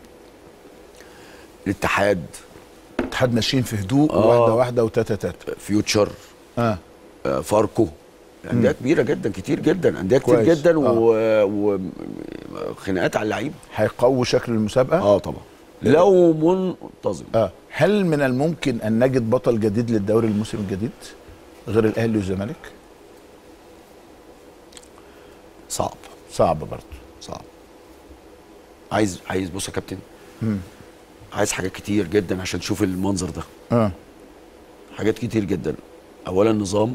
الاتحاد اتحاد ماشيين في هدوء آه. واحده واحده وتاتا تاتا فيوتشر اه آه، فاركو انديه كبيره جدا كتير جدا انديه كتير كويس. جدا آه. وخناقات على اللعيبه هيقووا شكل المسابقه اه طبعا لو منتظم اه هل من الممكن ان نجد بطل جديد للدوري الموسم الجديد غير الاهلي والزمالك صعب صعب برضه صعب عايز عايز بص يا كابتن عايز حاجات كتير جدا عشان تشوف المنظر ده اه حاجات كتير جدا اولا نظام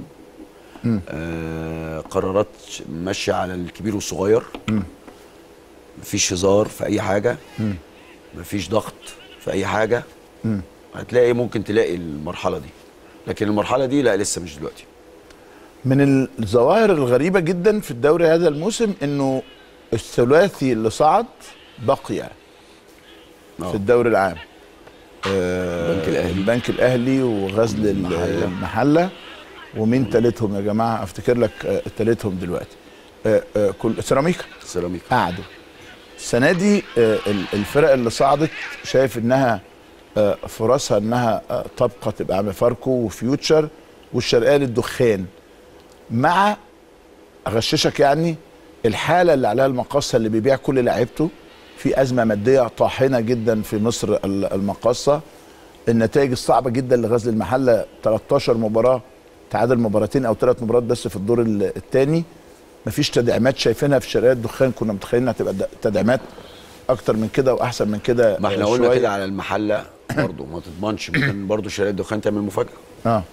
آه قرارات ماشيه على الكبير والصغير مفيش هزار في اي حاجه مفيش ضغط في اي حاجه هتلاقي ممكن تلاقي المرحله دي لكن المرحله دي لا لسه مش دلوقتي من الظواهر الغريبه جدا في الدوري هذا الموسم انه الثلاثي اللي صعد بقي آه. في الدوري العام آه البنك الأهلي. البنك الاهلي وغزل ال- المحلة. المحله ومين تالتهم يا جماعه افتكر لك آه تالتهم دلوقتي آه آه كل سيراميكا سيراميكا قعدوا السنه دي آه، ال- الفرق اللي صعدت شايف انها آه، فرصها انها آه، تبقى تبقى عامله فاركو وفيوتشر والشرقيه للدخان مع اغششك يعني الحاله اللي عليها المقاصه اللي بيبيع كل لعيبته في ازمه ماديه طاحنه جدا في مصر ال- المقاصه النتائج الصعبه جدا لغزل المحله 13 مباراه تعادل مباراتين او ثلاث مباريات بس في الدور الثاني مفيش تدعيمات شايفينها في شركات الدخان كنا متخيلين انها تبقى د- تدعيمات اكتر من كده واحسن من كده ما احنا آه، قلنا شوية. كده على المحله برضه ما تضمنش ممكن برضه شركات الدخان تعمل مفاجاه اه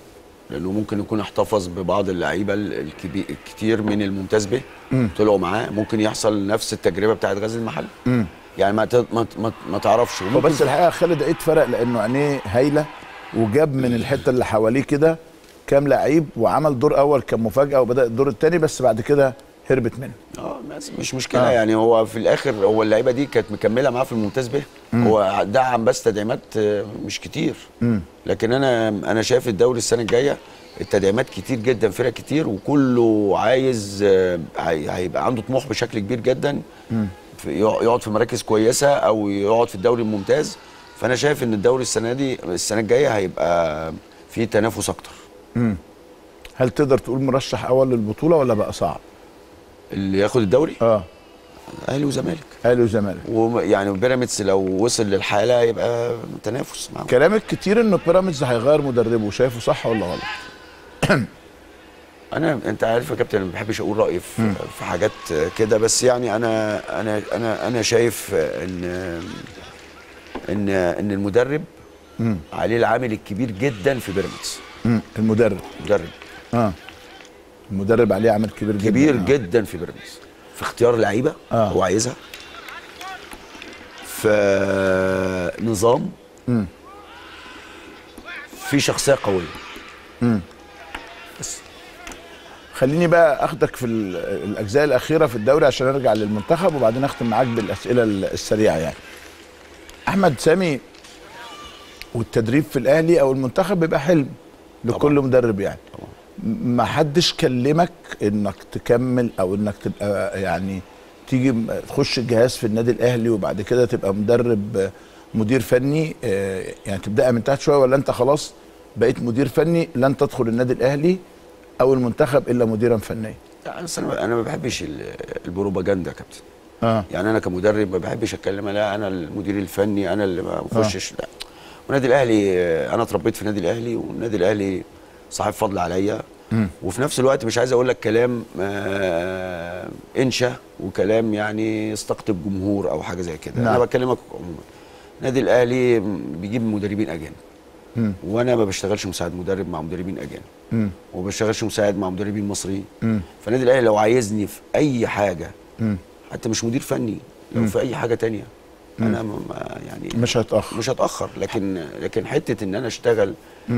لانه ممكن يكون احتفظ ببعض اللعيبه الكبير الكتير من الممتاز به طلعوا معاه ممكن يحصل نفس التجربه بتاعت غزل المحل يعني ما ت- ما ما, ما تعرفش هو وممكن بس الحقيقه خالد عيد فرق لانه عينيه هايله وجاب من الحته اللي حواليه كده كام لعيب وعمل دور اول كان مفاجاه وبدا الدور الثاني بس بعد كده هربت منه اه بس مش مشكله آه. آه. يعني هو في الاخر هو اللعيبه دي كانت مكمله معاه في الممتاز به هو دعم بس تدعيمات آه، مش كتير لكن انا انا شايف الدوري السنه الجايه التدعيمات كتير جدا فرق كتير وكله عايز آه، هي- هيبقى عنده طموح بشكل كبير جدا في- يقع- يقعد في مراكز كويسه او يقعد في الدوري الممتاز فانا شايف ان الدوري السنه دي السنه الجايه هيبقى فيه تنافس اكتر هل تقدر تقول مرشح اول للبطوله ولا بقى صعب اللي ياخد الدوري اه اهلي وزمالك اهلي وزمالك ويعني بيراميدز لو وصل للحاله يبقى تنافس معاهم كلامك كتير انه بيراميدز هيغير مدربه شايفه صح ولا غلط انا انت عارف يا كابتن أنا ما بحبش اقول رايي في, في حاجات كده بس يعني انا انا انا انا شايف ان ان ان المدرب عليه العامل الكبير جدا في بيراميدز مم. المدرب مدرب اه المدرب عليه عمل كبير جدا كبير آه. جدا في بيراميدز في اختيار لعيبه آه. هو عايزها في نظام في شخصيه قويه خليني بقى اخدك في ال- الاجزاء الاخيره في الدوري عشان ارجع للمنتخب وبعدين اختم معاك بالاسئله ال- السريعه يعني احمد سامي والتدريب في الاهلي او المنتخب بيبقى حلم لكل طبعاً. مدرب يعني م- ما حدش كلمك انك تكمل او انك تبقى يعني تيجي م- تخش الجهاز في النادي الاهلي وبعد كده تبقى مدرب آه، مدير فني آه، يعني تبداها من تحت شويه ولا انت خلاص بقيت مدير فني لن تدخل النادي الاهلي او المنتخب الا مديرا فنيا لا، أصل انا انا ما بحبش ال- البروباجندا يا كابتن اه يعني انا كمدرب ما بحبش اتكلم لا انا المدير الفني انا اللي ما بخشش لا والنادي الاهلي آه، انا اتربيت في النادي الاهلي والنادي الاهلي صاحب فضل عليا وفي نفس الوقت مش عايز اقول لك كلام آه انشا وكلام يعني يستقطب جمهور او حاجه زي كده نعم. انا بكلمك عموما النادي الاهلي بيجيب مدربين اجانب مم. وانا ما بشتغلش مساعد مدرب مع مدربين اجانب مم. وما بشتغلش مساعد مع مدربين مصريين مم. فالنادي الاهلي لو عايزني في اي حاجه مم. حتى مش مدير فني لو في اي حاجه تانية انا ما ما- يعني مش هيتاخر مش هتاخر لكن لكن حته ان انا اشتغل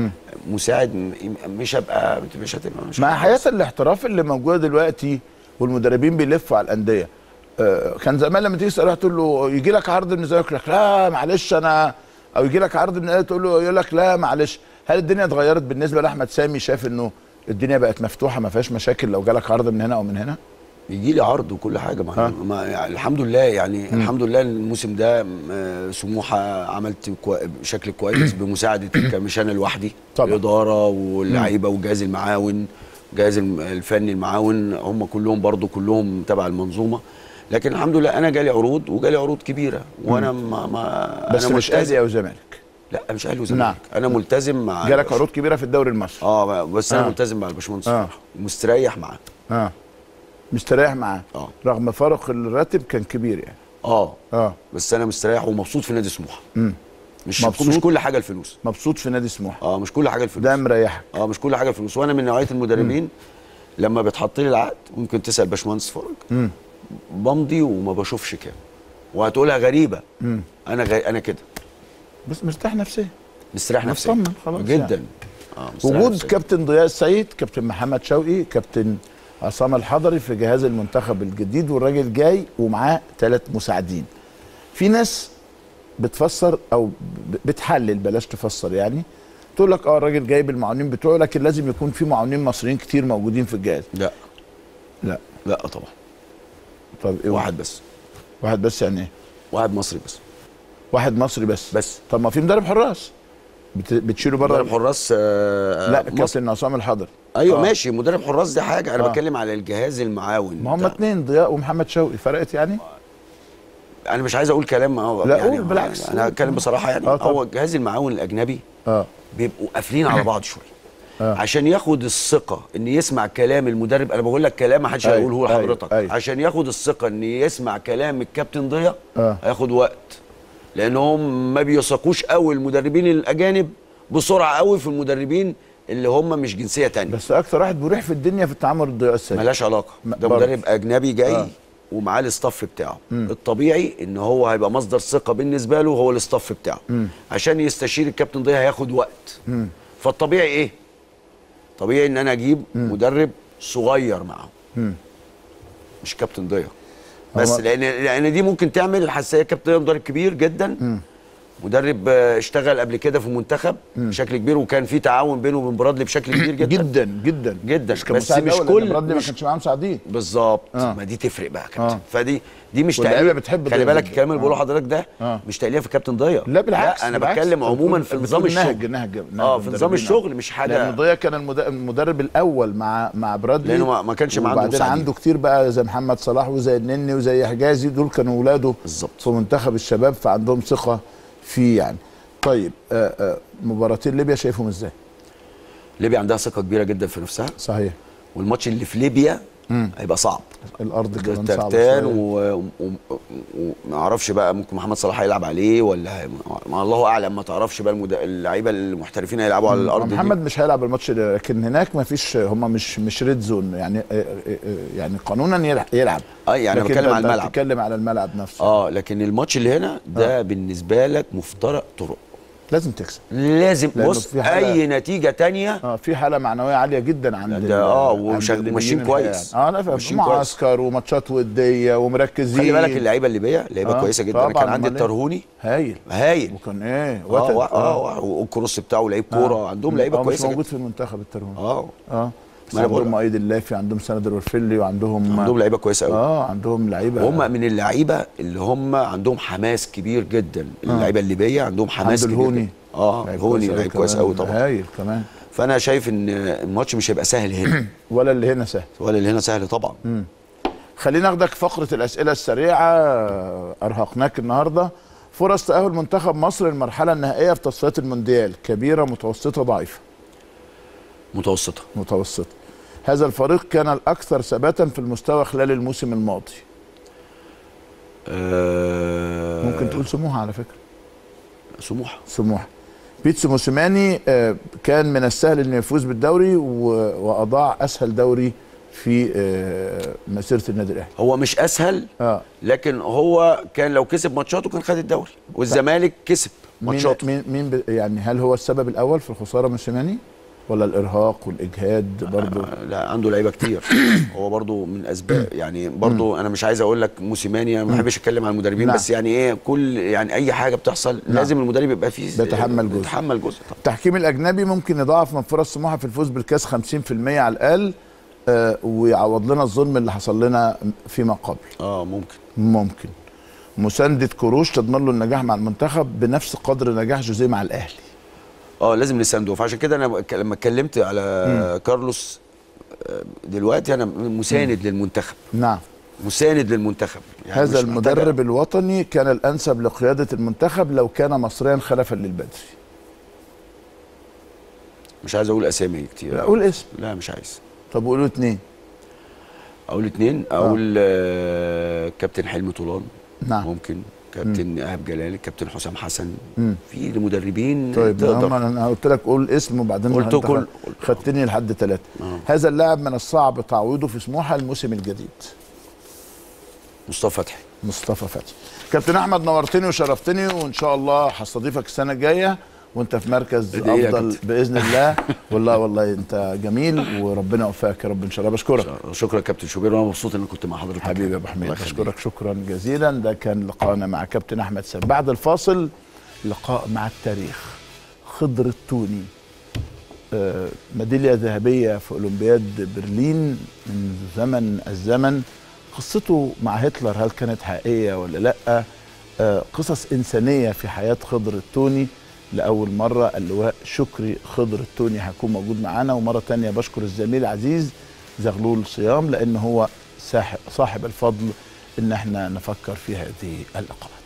مساعد م- مش هبقى مش هتبقى مش مع هتبقى حياه الاحتراف اللي موجوده دلوقتي والمدربين بيلفوا على الانديه آه، كان زمان لما تيجي تساله تقول له يجي لك عرض من الزمالك يقول لك لا معلش انا او يجي لك عرض من الاهلي تقول له يقول لك لا معلش هل الدنيا اتغيرت بالنسبه لاحمد سامي شايف انه الدنيا بقت مفتوحه ما فيهاش مشاكل لو جالك عرض من هنا او من هنا يجي لي عرض وكل حاجه ما, ها. ما يعني الحمد لله يعني الحمد لله الموسم ده م- سموحه عملت كوي بشكل كويس بمساعده ك- مش انا لوحدي طبعا. الاداره واللعيبه والجهاز المعاون الجهاز الم- الفني المعاون هم كلهم برضو كلهم تبع المنظومه لكن الحمد لله انا جالي عروض وجالي عروض كبيره وانا ما, ما بس انا مش ملتزم- اهلي او زمالك لا مش اهلي وزمالك نعم. انا ملتزم مع جالك عروض كبيره في الدوري المصري اه بس انا آه. ملتزم مع الباشمهندس آه. فرح ومستريح معاه اه مستريح معاه اه رغم فرق الراتب كان كبير يعني اه اه بس انا مستريح ومبسوط في نادي سموحه مم. مش مبسوط؟ مش كل حاجه الفلوس مبسوط في نادي سموحه اه مش كل حاجه الفلوس ده مريحك اه مش كل حاجه الفلوس وانا من نوعيه المدربين لما بيتحط لي العقد ممكن تسال باشمهندس فرج مم. بمضي وما بشوفش كام وهتقولها غريبه مم. انا غ... انا كده بس مرتاح نفسيا مستريح نفسيا مطمن خلاص جدا يعني. اه مستريح وجود نفسياً. كابتن ضياء السيد كابتن محمد شوقي كابتن عصام الحضري في جهاز المنتخب الجديد والراجل جاي ومعاه ثلاث مساعدين في ناس بتفسر او ب- بتحلل بلاش تفسر يعني تقول لك اه الراجل جايب المعاونين بتوعه لكن لازم يكون في معاونين مصريين كتير موجودين في الجهاز لا لا لا طبعا طب ايه واحد بس واحد بس يعني ايه واحد مصري بس واحد مصري بس بس طب ما في مدرب حراس بت- بتشيله بره مدرب حراس آه لا مصر. كابتن عصام الحضري ايوه آه. ماشي مدرب حراس دي حاجه انا آه. بتكلم على الجهاز المعاون ما هم بتاع- اتنين ضياء ومحمد شوقي فرقت يعني انا مش عايز اقول كلام هو لا، يعني قول بالعكس. انا هتكلم بصراحه يعني آه، طبعا. هو الجهاز المعاون الاجنبي اه بيبقوا قافلين على بعض شويه آه. عشان ياخد الثقه ان يسمع كلام المدرب انا بقول لك كلام ما حدش أيوة، هيقوله أيوة، لحضرتك أيوة. عشان ياخد الثقه ان يسمع كلام الكابتن ضياء آه. هياخد وقت لانهم ما بيثقوش قوي المدربين الاجانب بسرعه قوي في المدربين اللي هم مش جنسيه تانية بس اكتر واحد مريح في الدنيا في التعامل الضياء السريع ملهاش علاقه ما- ده برضه. مدرب اجنبي جاي آه. آه. ومعاه الاستاف بتاعه مم. الطبيعي ان هو هيبقى مصدر ثقه بالنسبه له هو الاستاف بتاعه مم. عشان يستشير الكابتن ضياء هياخد وقت مم. فالطبيعي ايه طبيعي ان انا اجيب مم. مدرب صغير معه مم. مش كابتن ضياء بس هو- لان لان دي ممكن تعمل حساسيه كابتن ضياء مدرب كبير جدا مم. مدرب آه، اشتغل قبل كده في المنتخب بشكل كبير وكان في تعاون بينه وبين برادلي بشكل كبير جدا جدا جدا جدا مش بس كمساعد مش أول، لأن كل برادلي ما مش كانش معاه مساعدين بالظبط آه. آه. ما دي تفرق بقى يا كابتن آه. آه. فدي دي مش واللعيبة تقليل بتحب خلي ضياء بالك جدا. الكلام اللي بقوله آه. لحضرتك ده آه. آه. مش تقليل في كابتن ضياء لا بالعكس لا انا بالعكس. بتكلم أنت عموما بتقول- في نظام بتقول نهج الشغل نهج نهج اه في نظام المدربين. الشغل مش حاجه لان ضياء كان المد- المدرب الاول مع مع برادلي لأنه ما- ما كانش معاه عنده وبعدين مساعدين. عنده كتير بقى زي محمد صلاح وزي النني وزي حجازي دول كانوا اولاده بالظبط. في منتخب الشباب فعندهم ثقه فيه يعني طيب آه آه مباراتين ليبيا شايفهم ازاي ليبيا عندها ثقه كبيره جدا في نفسها صحيح والماتش اللي في ليبيا هيبقى صعب الارض كمان صعبه ترتان شوية. وما اعرفش بقى ممكن محمد صلاح هيلعب عليه ولا هي- ما الله اعلم ما تعرفش بقى المد... اللعيبه المحترفين هيلعبوا على الارض دي محمد مش هيلعب الماتش ده لكن هناك ما فيش هم مش مش ريد زون يعني آه، آه، آه، يعني قانونا يلعب, يلعب. اه يعني لكن بتكلم أنت- على أنت الملعب بتتكلم على الملعب نفسه اه لكن الماتش اللي هنا ده بالنسبه لك مفترق طرق لازم تكسب لازم لأنه بص في حالة- اي نتيجه تانية اه في حاله معنويه عاليه جدا عند ده ال- آه، عند ومش- الليبيين وماشيين الحقيقة كويس. يعني. اه لا في ماشيين كويس. معسكر وماتشات وديه ومركزين خلي بالك اللعيبه الليبيه لعيبه آه، كويسه جدا انا طبعاً، كان عندي أمال إيه؟ الترهوني هايل هايل وكان ايه اه وتد. اه, آه والكروس بتاعه لعيب كوره عندهم لعيبه آه، مش كويسه موجود جدا في المنتخب الترهون اه اه بس ما أنا بقول عندهم لك. مؤيد اللافي عندهم سند الورفلي وعندهم عندهم لعيبه كويسه قوي اه عندهم لعيبه وهم من اللعيبه اللي هم عندهم حماس كبير جدا اللعيبه الليبيه عندهم حماس عنده كبير الهوني جدا. اه لعيب هوني أوي لعيب كويس كمان. قوي طبعا هايل كمان فانا شايف ان الماتش مش هيبقى سهل هنا ولا اللي هنا سهل ولا اللي هنا سهل طبعا خلينا ناخدك فقره الاسئله السريعه ارهقناك النهارده فرص تاهل منتخب مصر للمرحله النهائيه في تصفيات المونديال كبيره متوسطه ضعيفه متوسطه متوسطه هذا الفريق كان الاكثر ثباتا في المستوى خلال الموسم الماضي آه ممكن تقول سموحه على فكره سموحه سموحه بيتسو موسيماني آه، كان من السهل انه يفوز بالدوري و- واضاع اسهل دوري في آه، مسيره النادي الاهلي هو مش اسهل اه لكن هو كان لو كسب ماتشاته كان خد الدوري والزمالك كسب مين ماتشاته مين مين ب- يعني هل هو السبب الاول في الخساره موسيماني ولا الارهاق والاجهاد برضه آه، لا عنده لعيبه كتير هو برضو من اسباب يعني برضو انا مش عايز اقول لك موسيماني انا ما بحبش اتكلم عن المدربين نعم. بس يعني ايه كل يعني اي حاجه بتحصل لازم المدرب يبقى فيه بيتحمل جزء. بيتحمل جزء طبعا التحكيم الاجنبي ممكن يضاعف من فرص سموحه في الفوز بالكاس 50% على الاقل آه، ويعوض لنا الظلم اللي حصل لنا فيما قبل اه ممكن ممكن مسانده كروش تضمن له النجاح مع المنتخب بنفس قدر نجاح جوزيه مع الاهلي اه لازم نسانده فعشان كده انا ك- لما اتكلمت على كارلوس آه، دلوقتي انا مساند للمنتخب نعم مساند للمنتخب يعني هذا مش محتاج- المدرب الوطني كان الانسب لقياده المنتخب لو كان مصريا خلفا للبدري مش عايز اقول اسامي كتير قول اسم لا مش عايز طب قولوا اتنين اقول اتنين اقول آه كابتن حلمي طولان نعم ممكن كابتن ايهاب جلال كابتن حسام حسن مم. في مدربين طيب هم تقدر انا قلت لك قول اسم وبعدين قلت أنت كل- خدتني لحد ثلاثه آه. هذا اللاعب من الصعب تعويضه في سموحه الموسم الجديد مصطفى فتحي مصطفى فتحي كابتن احمد نورتني وشرفتني وان شاء الله هستضيفك السنه الجايه وانت في مركز ادعي لي يا افضل كابتن. باذن الله والله والله انت جميل وربنا يوفقك يا رب ان شاء الله بشكرك شكرا كابتن شوبير وانا مبسوط ان كنت مع حضرتك حبيبي يا ابو حميد الله يخليك. بشكرك شكرا جزيلا ده كان لقاءنا مع كابتن احمد سام بعد الفاصل لقاء مع التاريخ خضر التوني آه، ميداليه ذهبيه في اولمبياد برلين من زمن الزمن قصته مع هتلر هل كانت حقيقيه ولا لا آه، قصص انسانيه في حياه خضر التوني لاول مره اللواء شكري خضر التوني هيكون موجود معانا ومره تانية بشكر الزميل عزيز زغلول صيام لان هو ساح- صاحب الفضل ان احنا نفكر في هذه اللقاءات